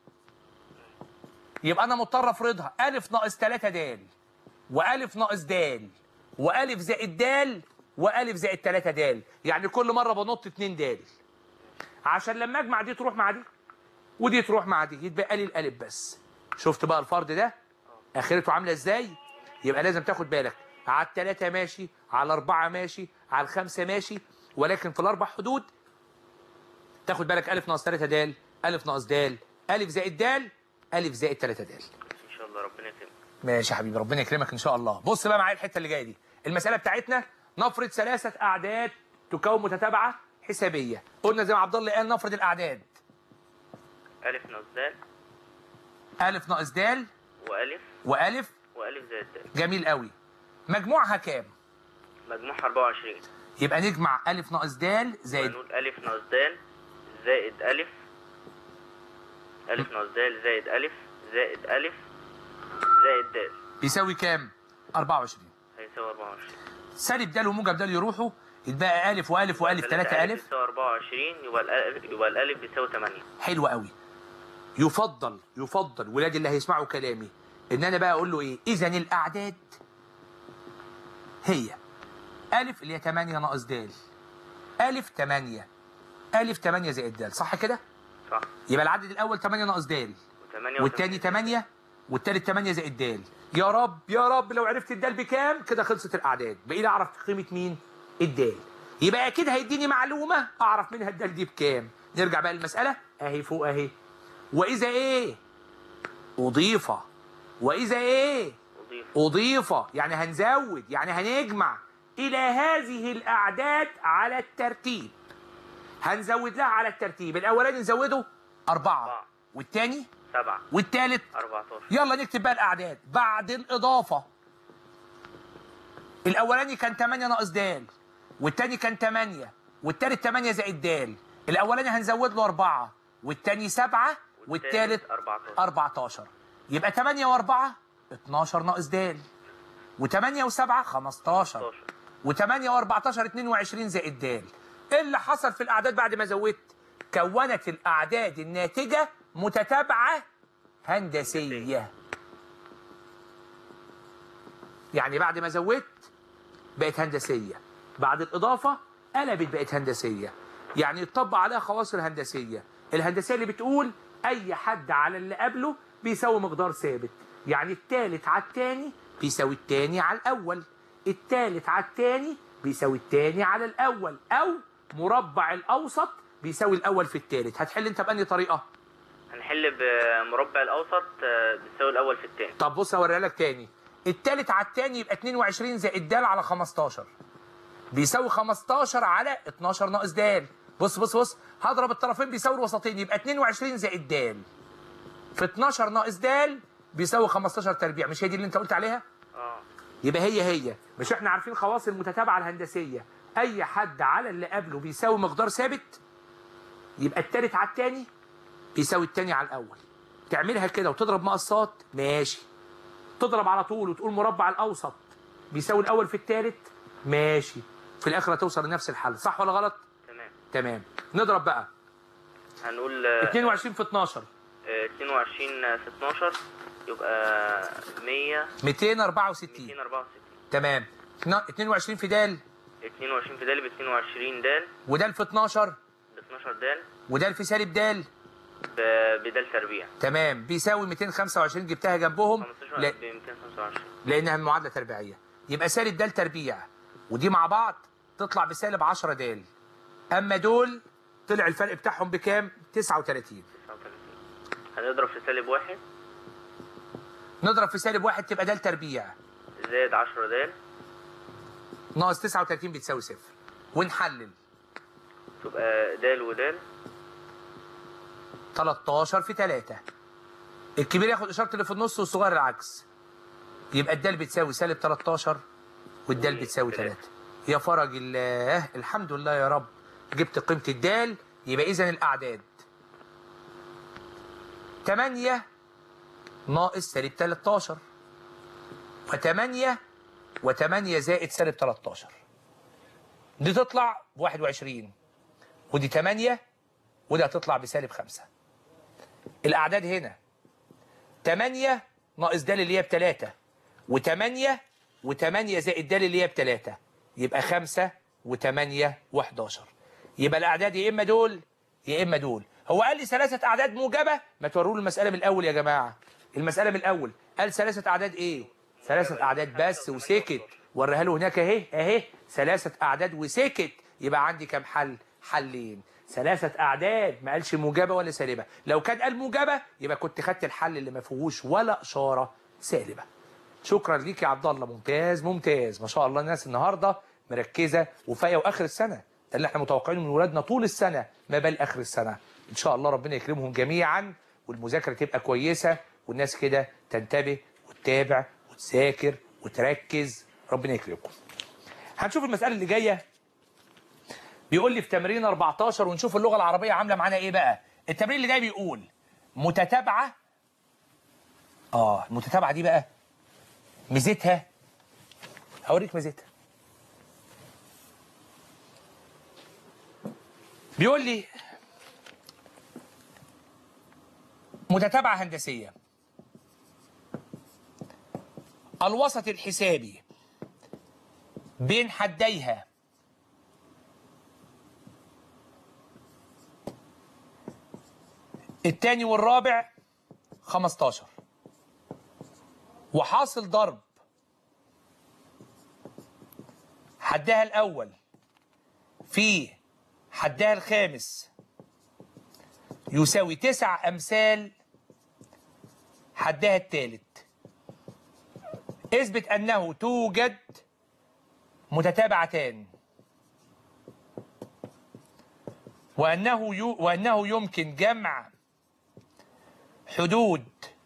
يبقى انا مضطر افرضها الف ناقص 3 د والف ناقص د والف زائد د والف زائد 3 د يعني كل مره بنط 2 د عشان لما اجمع دي تروح مع دي ودي تروح مع دي يتبقى لي الالف بس شفت بقى الفرض ده اخرته عامله ازاي يبقى لازم تاخد بالك على الثلاثه ماشي على الاربعه ماشي على الخمسه ماشي ولكن في الاربع حدود تاخد بالك الف ناقص 3 د الف ناقص د الف زائد د الف زائد 3 د ان شاء الله ربنا يكرمك ماشي يا حبيبي ربنا يكرمك ان شاء الله بص بقى معايا الحته اللي جايه دي المساله بتاعتنا نفرض ثلاثه اعداد تكون متتابعه حسابيه قلنا زي ما عبد الله قال نفرض الاعداد الف ناقص د الف ناقص د والف والف والف زائد د جميل قوي مجموعها كام مجموعها 24 يبقى نجمع الف ناقص د زائد ونقول الف ناقص د زائد الف الف ناقص د زائد الف زائد الف زائد د بيساوي كام 24 هيساوي 24 سالب د وموجب د يروحوا يتبقى الف والف والف 3 الف بيساوي 24 يبقى الالف يبقى الالف بيساوي 8 حلو قوي يفضل يفضل ولادي اللي هيسمعوا كلامي ان انا بقى اقول له ايه اذا الاعداد هي الف اللي هي 8 ناقص د الف 8 الف 8 زائد د صح كده صح يبقى العدد الاول 8 ناقص د و8 والتاني 8 والتالت 8 زائد د يا رب يا رب لو عرفت الدال بكام كده خلصت الاعداد بقي لي اعرف قيمه مين الدال يبقى اكيد هيديني معلومه اعرف منها الدال دي بكام نرجع بقى للمساله اهي فوق اهي واذا ايه اضيف واذا ايه اضيف اضيف يعني هنزود يعني هنجمع الى هذه الاعداد على الترتيب هنزود لها على الترتيب الاولاني نزوده أربعة أربعة. والتاني سبعة والتالت 14 يلا نكتب بقى الاعداد بعد الاضافه الاولاني كان 8 ناقص د والتاني كان 8 والتالت 8 زائد د الاولاني هنزود له 4 والتاني 7 والتالت 14 14 يبقى 8 و4 12 ناقص د و8 و7 15 و8 و14 22 زائد د ايه اللي حصل في الاعداد بعد ما زودت كونت الاعداد الناتجه متتابعه هندسيه يعني بعد ما زودت بقت هندسيه بعد الاضافه قلبت بقت هندسيه يعني يطبق عليها خواص الهندسيه الهندسيه اللي بتقول اي حد على اللي قبله بيساوي مقدار ثابت يعني التالت على التاني بيساوي التاني على الاول التالت على التاني بيساوي التاني على الاول او مربع الاوسط بيساوي الاول في التالت هتحل انت بأني طريقه هنحل بمربع الأوسط آه، بتساوي الأول في التاني طب بص هوريها لك تاني التالت على التاني يبقى 22 زائد د على 15 بيساوي 15 على 12 ناقص د بص بص بص هضرب الطرفين بيساوي الوسطين يبقى 22 زائد د في 12 ناقص د بيساوي 15 تربيع مش هي دي اللي انت قلت عليها اه يبقى هي هي مش احنا عارفين خواص المتتابعه الهندسيه اي حد على اللي قبله بيساوي مقدار ثابت يبقى التالت على التاني بيساوي التاني على الاول تعملها كده وتضرب مقصات ماشي تضرب على طول وتقول مربع الاوسط بيساوي الاول في التالت ماشي في الاخر هتوصل لنفس الحل صح ولا غلط تمام تمام نضرب بقى هنقول آه، 22 في 12 آه، 22 في 12 يبقى 100 264 264 تمام 22 في دال 22 في دال ب 22 دال ودال في 12 ب 12 دال ودال في سالب دال ب- بدال تربيع تمام بيساوي 225 جبتها جنبهم 15 لا ب 225 لانها معادله تربيعيه يبقى سالب د تربيع ودي مع بعض تطلع بسالب 10 د اما دول طلع الفرق بتاعهم بكام 39 39 هنضرب في سالب واحد نضرب في سالب واحد تبقى د تربيع زائد 10 دال ناقص 39 بتساوي صفر ونحلل تبقى دال ودال 13 في 3 الكبير ياخد اشاره اللي في النص والصغير العكس يبقى الدال بتساوي سالب 13 والدال بتساوي 3 يا فرج الله الحمد لله يا رب جبت قيمه الدال يبقى اذا الاعداد 8 ناقص سالب 13 و8 و8 زائد سالب 13 دي تطلع ب 21 ودي 8 ودي هتطلع بسالب 5 الاعداد هنا 8 ناقص د اللي هي بتلاتة و8 و8 زائد د اللي هي بتلاتة يبقى 5 و8 و11 يبقى الاعداد يا اما دول يا اما دول هو قال لي ثلاثه اعداد موجبه ما توروا له المساله من الاول يا جماعه المساله من الاول قال ثلاثه اعداد ايه ثلاثه اعداد بس وسكت وريها له هناك اهي اهي ثلاثه اعداد وسكت يبقى عندي كام حل حلين ثلاثة أعداد ما قالش موجبة ولا سالبة لو كان قال موجبة يبقى كنت خدت الحل اللي ما فيهوش ولا إشارة سالبة شكرا ليك يا عبد الله ممتاز ممتاز ما شاء الله الناس النهارده مركزه وفايقه واخر السنه ده اللي احنا متوقعينه من ولادنا طول السنه ما بال اخر السنه ان شاء الله ربنا يكرمهم جميعا والمذاكره تبقى كويسه والناس كده تنتبه وتتابع وتذاكر وتركز ربنا يكرمكم هنشوف المساله اللي جايه بيقول لي في تمرين 14 ونشوف اللغه العربيه عامله معانا ايه بقى التمرين اللي جاي بيقول متتابعه اه المتتابعه دي بقى ميزتها هوريك ميزتها بيقول لي متتابعة هندسية الوسط الحسابي بين حديها الثاني والرابع 15 وحاصل ضرب حدها الأول في حدها الخامس يساوي تسع أمثال حدها الثالث اثبت أنه توجد متتابعتان وأنه يو وأنه يمكن جمع حدود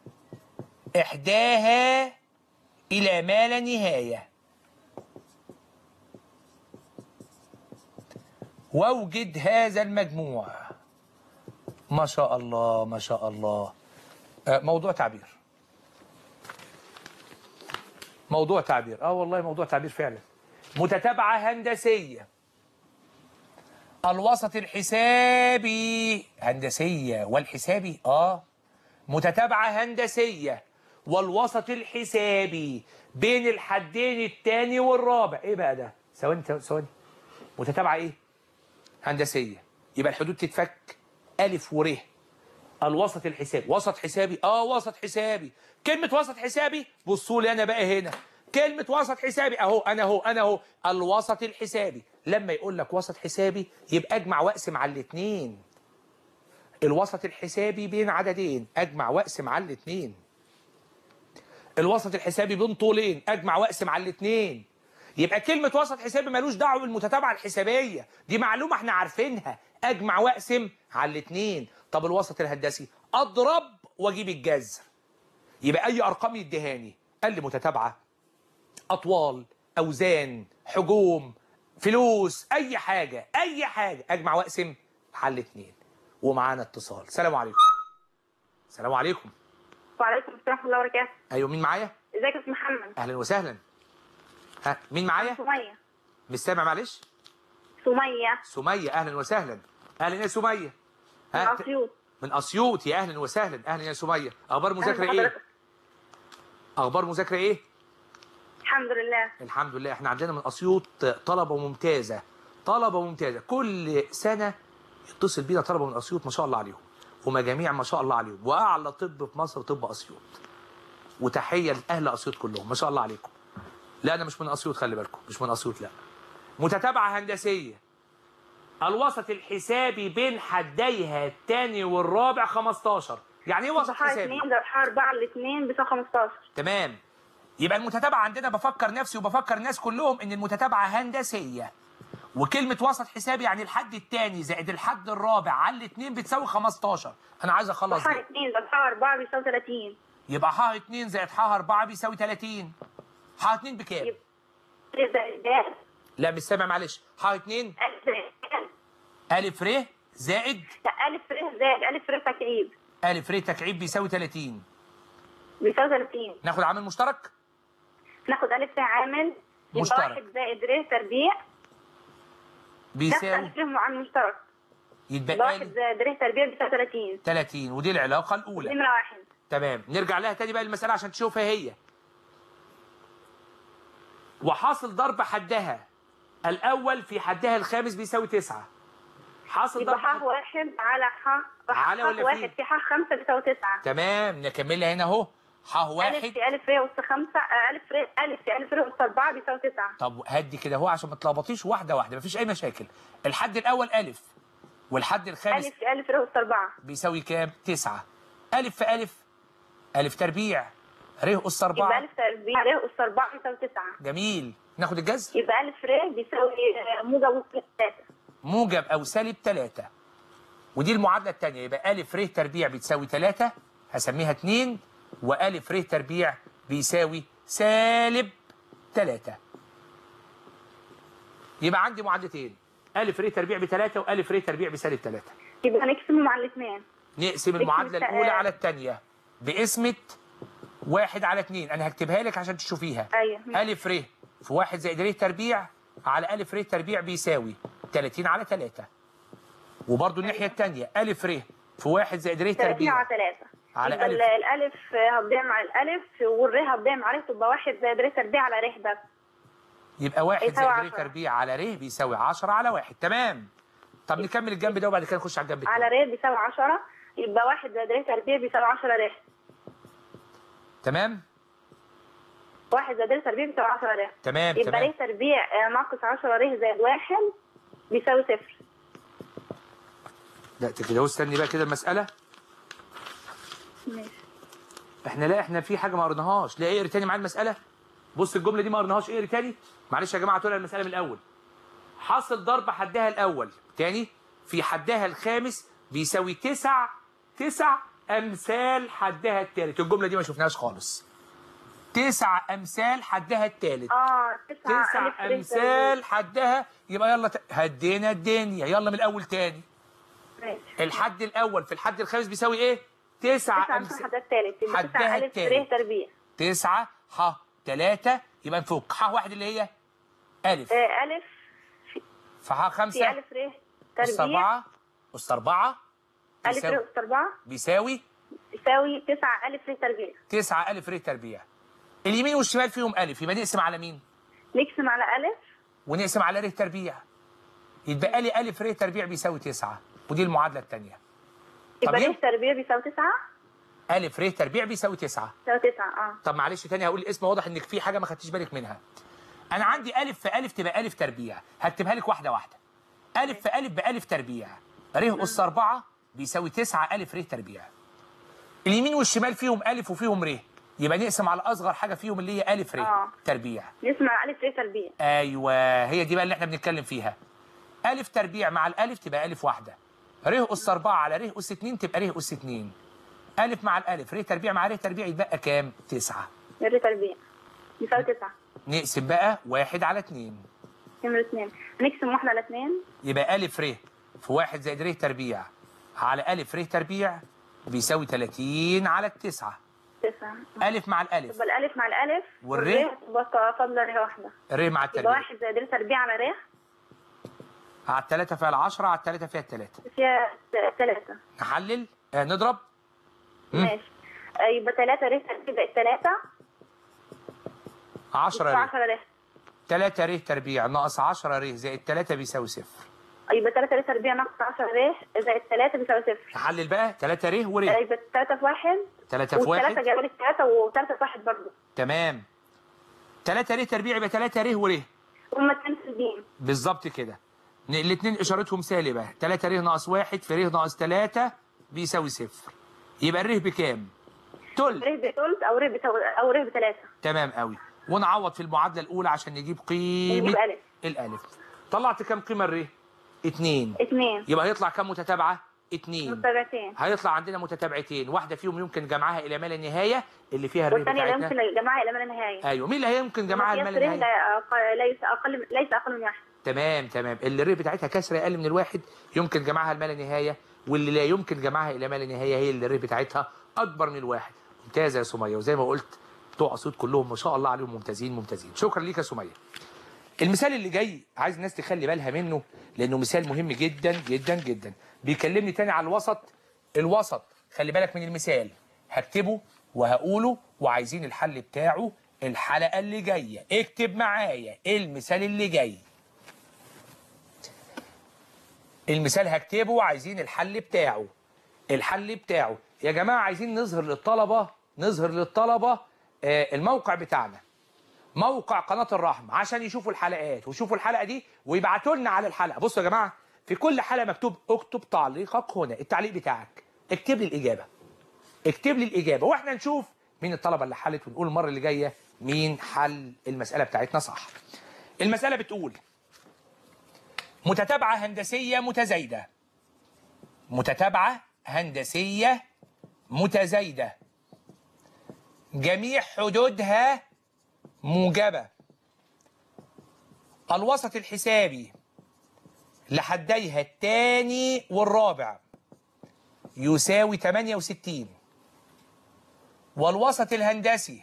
إحداها إلى ما لا نهاية واوجد هذا المجموع ما شاء الله ما شاء الله آه، موضوع تعبير موضوع تعبير اه والله موضوع تعبير فعلا متتابعة هندسية الوسط الحسابي هندسية والحسابي اه متتابعة هندسية والوسط الحسابي بين الحدين الثاني والرابع ايه بقى ده ثواني ثواني متتابعة ايه هندسية يبقى الحدود تتفك ألف ور الوسط الحسابي وسط حسابي اه وسط حسابي كلمة وسط حسابي بصوا لي انا بقى هنا كلمة وسط حسابي اهو انا اهو انا اهو الوسط الحسابي لما يقول لك وسط حسابي يبقى اجمع واقسم على الاثنين الوسط الحسابي بين عددين اجمع واقسم على الاثنين الوسط الحسابي بين طولين اجمع واقسم على الاثنين يبقى كلمة وسط حسابي ملوش دعوة بالمتتابعة الحسابية دي معلومة احنا عارفينها اجمع واقسم على الاثنين طب الوسط الهندسي اضرب واجيب الجذر يبقى اي ارقام يديهاني قال لي متتابعة اطوال اوزان حجوم فلوس اي حاجة اي حاجة اجمع واقسم على الاثنين ومعانا اتصال سلام عليكم السلام عليكم وعليكم السلام ورحمه الله وبركاته ايوه مين معايا ازيك يا استاذ محمد اهلا وسهلا ها مين معايا سميه مش سامع معلش سميه سمية اهلا وسهلا اهلا يا سمية من ها اسيوط من اسيوط يا اهلا وسهلا اهلا يا سمية اخبار مذاكرة أهلا ايه بحضرتك. اخبار مذاكرة ايه الحمد لله الحمد لله احنا عندنا من اسيوط طلبة ممتازة طلبة ممتازة كل سنة يتصل بينا طلبة من اسيوط ما شاء الله عليهم ومجاميع ما شاء الله عليهم واعلى طب في مصر طب اسيوط وتحية لاهل اسيوط كلهم ما شاء الله عليكم لا انا مش من اسيوط خلي بالكم مش من اسيوط لا متتابعة هندسية الوسط الحسابي بين حديها الثاني والرابع 15 يعني ايه وسط بحار حسابي 2 ده بحار 4 الاثنين بيساوي 15 تمام يبقى المتتابعة عندنا بفكر نفسي وبفكر الناس كلهم ان المتتابعة هندسية وكلمة وسط حسابي يعني الحد الثاني زائد الحد الرابع على الاثنين بتساوي 15 انا عايز اخلص بحار دي 2 ده بحار 4 بيساوي 30 يبقى ح 2 زائد ح 4 بيساوي 30 ح 2 بكام؟ يبقى زائد دال لا مش سامع معلش ح 2 ألف زائد دال. الف ر زائد لا ألف ر زائد ألف ر تكعيب الف ر تكعيب بيساوي 30 بيساوي 30 ناخد عامل مشترك ناخد ألف ر عامل يبقى مشترك. واحد زائد ر تربيع ناخد بيساوي ألف ر معامل مشترك يبقى يتبقى واحد لي زائد ر تربيع بيساوي 30 30 ودي العلاقة الأولى نمرة واحد تمام نرجع لها تاني بقى المسألة عشان تشوفها هي وحاصل ضرب حدها الأول في حدها الخامس بيساوي تسعة حاصل يبقى ضرب ح حد... واحد على ح على ح ولا في؟ واحد في ح خمسة بيساوي تسعة تمام نكملها هنا أهو ح ألف واحد في ألف ر أس خمسة آه، ألف ر ألف في ألف ر أس أربعة بيساوي تسعة طب هدي كده أهو عشان ما تلخبطيش واحدة واحدة مفيش أي مشاكل الحد الأول ألف والحد الخامس ألف في ألف ر أس أربعة بيساوي كام؟ تسعة ألف في ألف ألف تربيع ر أس يبقى أربعة ألف تربيع ر أس أربعة بيساوي تسعة جميل ناخد الجذر يبقى ألف ر بيساوي آه، موجب وسط ثلاثة موجب أو سالب 3 ودي المعادلة الثانية يبقى ألف ر تربيع بتساوي 3 هسميها 2 وألف ر تربيع بيساوي سالب 3 يبقى عندي معادلتين ألف ر تربيع بثلاثة وألف ر تربيع بسالب 3 يبقى هنقسمهم على الاثنين نقسم المعادلة الت- الأولى على الثانية بقسمة واحد على اتنين أنا هكتبها لك عشان تشوفيها أيوه ألف ر في واحد زائد ر تربيع على ألف ر تربيع بيساوي 30 على 3 وبرضو الناحية التانية ألف ر في واحد زائد ر 30 تربيع على 3 على يبقى ألف. ال- الألف هتضيع مع الألف والر هتضيع مع ر تبقى واحد زائد ر تربيع على ر بس يبقى واحد يساوي زائد ر 10. تربيع على ر بيساوي 10 على واحد تمام طب نكمل الجنب ده وبعد كده نخش على الجنب على التاني ر بيساوي 10 يبقى واحد زائد ر تربيع بيساوي 10 ر تمام واحد زائد ر تربيع بيساوي 10 ر تمام يبقى ر تمام تربيع آه، ناقص 10 ر زائد واحد بيساوي صفر لا كده هو استني بقى كده المسألة ماشي احنا لا احنا في حاجة ما قريناهاش لا اقري تاني معايا المسألة بص الجملة دي ما قريناهاش اقري تاني معلش يا جماعة تقول المسألة من الأول حاصل ضرب حدها الأول تاني في حدها الخامس بيساوي تسع تسع امثال حدها الثالث الجمله دي ما شفناهاش خالص تسع امثال حدها الثالث اه تسعة ألف تسع ر تربيع. امثال حدها يبقى يلا ت... هدينا الدنيا يلا من الاول تاني ماشي الحد الاول في الحد الخامس بيساوي ايه تسع تسعة امثال أمثال حدها التالت يبقى حدها تسعة ألف ر التالت. تربيع تسعة ح تلاتة يبقى نفك ح واحد اللي هي ألف آه، ألف فح في خمسة ألف ر أس تربيع أربعة أس أربعة ألف بيساوي, ر أس أربعة بيساوي يساوي تسعة ألف ر تربيع تسعة ألف ر تربيع اليمين والشمال فيهم ألف يبقى نقسم على مين؟ نقسم على ألف ونقسم على ر تربيع يتبقى لي ألف ر تربيع بيساوي تسعة ودي المعادلة الثانية يبقى طب ر تربيع بيساوي تسعة ألف ر تربيع بيساوي تسعة يساوي تسعة اه طب معلش تاني هقول الاسم واضح انك في حاجه ما خدتيش بالك منها انا عندي الف في الف تبقى الف تربيع هكتبها لك واحده واحده الف في الف بالف تربيع ر اس 4 بيساوي 9 الف ر تربيع اليمين والشمال فيهم الف وفيهم ر يبقى نقسم على اصغر حاجه فيهم اللي هي الف ر آه. تربيع نقسم على ألف ر تربيع ايوه هي دي بقى اللي احنا بنتكلم فيها الف تربيع مع الالف تبقى الف واحده ر اس 4 على ر اس 2 تبقى ر اس 2 الف مع الالف ر تربيع مع ر تربيع يتبقى كام 9 ر تربيع يساوي تسعة نقسم بقى واحد على اتنين نمرة اتنين نقسم واحد على اتنين يبقى ألف ر في واحد زائد ر تربيع على ألف ر تربيع بيساوي 30 على التسعة تسعة ألف مع الألف يبقى الألف مع الألف والر؟ تبقى فاضلة ر واحدة ر مع يبقى التربيع واحد زائد ر تربيع على ر على التلاتة فيها العشرة على التلاتة فيها التلاتة فيها ثلاثة نحلل آه نضرب مم. ماشي آه، يبقى ثلاثة ر تربيع بقت ثلاثة 10 ر 10 ر 3 ر تربيع ناقص 10 ر زائد 3 بيساوي صفر يبقى 3 ر تربيع ناقص 10 ر زائد 3 بيساوي صفر نحلل بقى 3 ر آه، ور يبقى 3 في 1 3 في والثلاثة 1 جايبة لك 3 و3 في 1 برضه تمام 3 ر تربيع يبقى 3 ر ور هما اتنين سلبيين بالظبط كده الاثنين اشارتهم سالبه 3 ر ناقص 1 في ر ناقص 3 بيساوي صفر يبقى الر بكام؟ تل ر بثلث أو ر بتو... أو ر بثلاثة تمام قوي ونعوض في المعادله الاولى عشان نجيب قيمه نجيب ألف. الالف طلعت كام قيمه الر؟ 2 اثنين يبقى هيطلع كام متتابعه؟ 2 متابعتين هيطلع عندنا متتابعتين واحده فيهم يمكن جمعها الى ما لا نهايه اللي فيها الر والثانية لا يمكن بتاعتنا الجماعة إلى ما لا نهاية ايوه مين اللي هيمكن جمعها الى ما لا مقياس ر نهايه؟ لا أقل- ليس أقل ليس أقل من واحد تمام تمام اللي الري بتاعتها كسر اقل من الواحد يمكن جمعها لما لا نهايه واللي لا يمكن جمعها الى ما لا نهايه هي اللي الري بتاعتها اكبر من الواحد ممتازه يا سميه وزي ما قلت بتوع اسيوط كلهم ما شاء الله عليهم ممتازين ممتازين شكرا ليك يا سميه المثال اللي جاي عايز الناس تخلي بالها منه لانه مثال مهم جدا جدا جدا بيكلمني تاني على الوسط الوسط خلي بالك من المثال هكتبه وهقوله وعايزين الحل بتاعه الحلقه اللي جايه اكتب معايا المثال اللي جاي المثال هكتبه وعايزين الحل بتاعه الحل بتاعه يا جماعة عايزين نظهر للطلبة نظهر للطلبة آه، الموقع بتاعنا موقع قناة الرحمة عشان يشوفوا الحلقات ويشوفوا الحلقة دي ويبعتوا لنا على الحلقة بصوا يا جماعة في كل حلقة مكتوب اكتب تعليقك هنا التعليق بتاعك اكتب لي الإجابة اكتب لي الإجابة واحنا نشوف مين الطلبة اللي حلت ونقول المرة اللي جاية مين حل المسألة بتاعتنا صح المسألة بتقول متتابعة هندسية متزايدة متتابعة هندسية متزايدة جميع حدودها موجبة الوسط الحسابي لحديها الثاني والرابع يساوي 68 والوسط الهندسي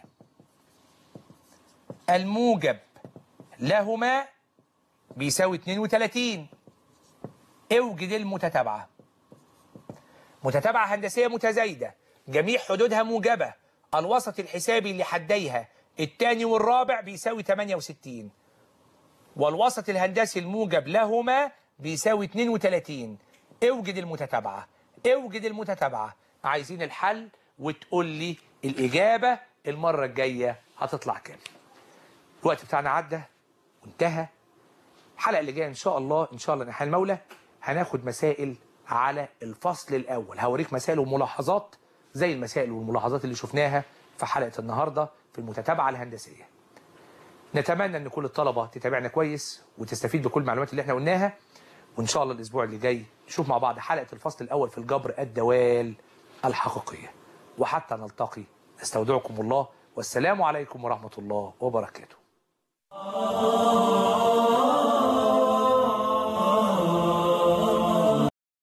الموجب لهما بيساوي 32 اوجد المتتابعة متتابعة هندسية متزايدة جميع حدودها موجبة الوسط الحسابي لحديها الثاني والرابع بيساوي 68 والوسط الهندسي الموجب لهما بيساوي 32 اوجد المتتابعة اوجد المتتابعة عايزين الحل وتقول لي الإجابة المرة الجاية هتطلع كام الوقت بتاعنا عدى وانتهى الحلقه اللي جايه ان شاء الله ان شاء الله نحل المولى هناخد مسائل على الفصل الاول هوريك مسائل وملاحظات زي المسائل والملاحظات اللي شفناها في حلقه النهارده في المتتابعه الهندسيه نتمنى ان كل الطلبه تتابعنا كويس وتستفيد بكل المعلومات اللي احنا قلناها وان شاء الله الاسبوع اللي جاي نشوف مع بعض حلقه الفصل الاول في الجبر الدوال الحقيقية وحتى نلتقي استودعكم الله والسلام عليكم ورحمة الله وبركاته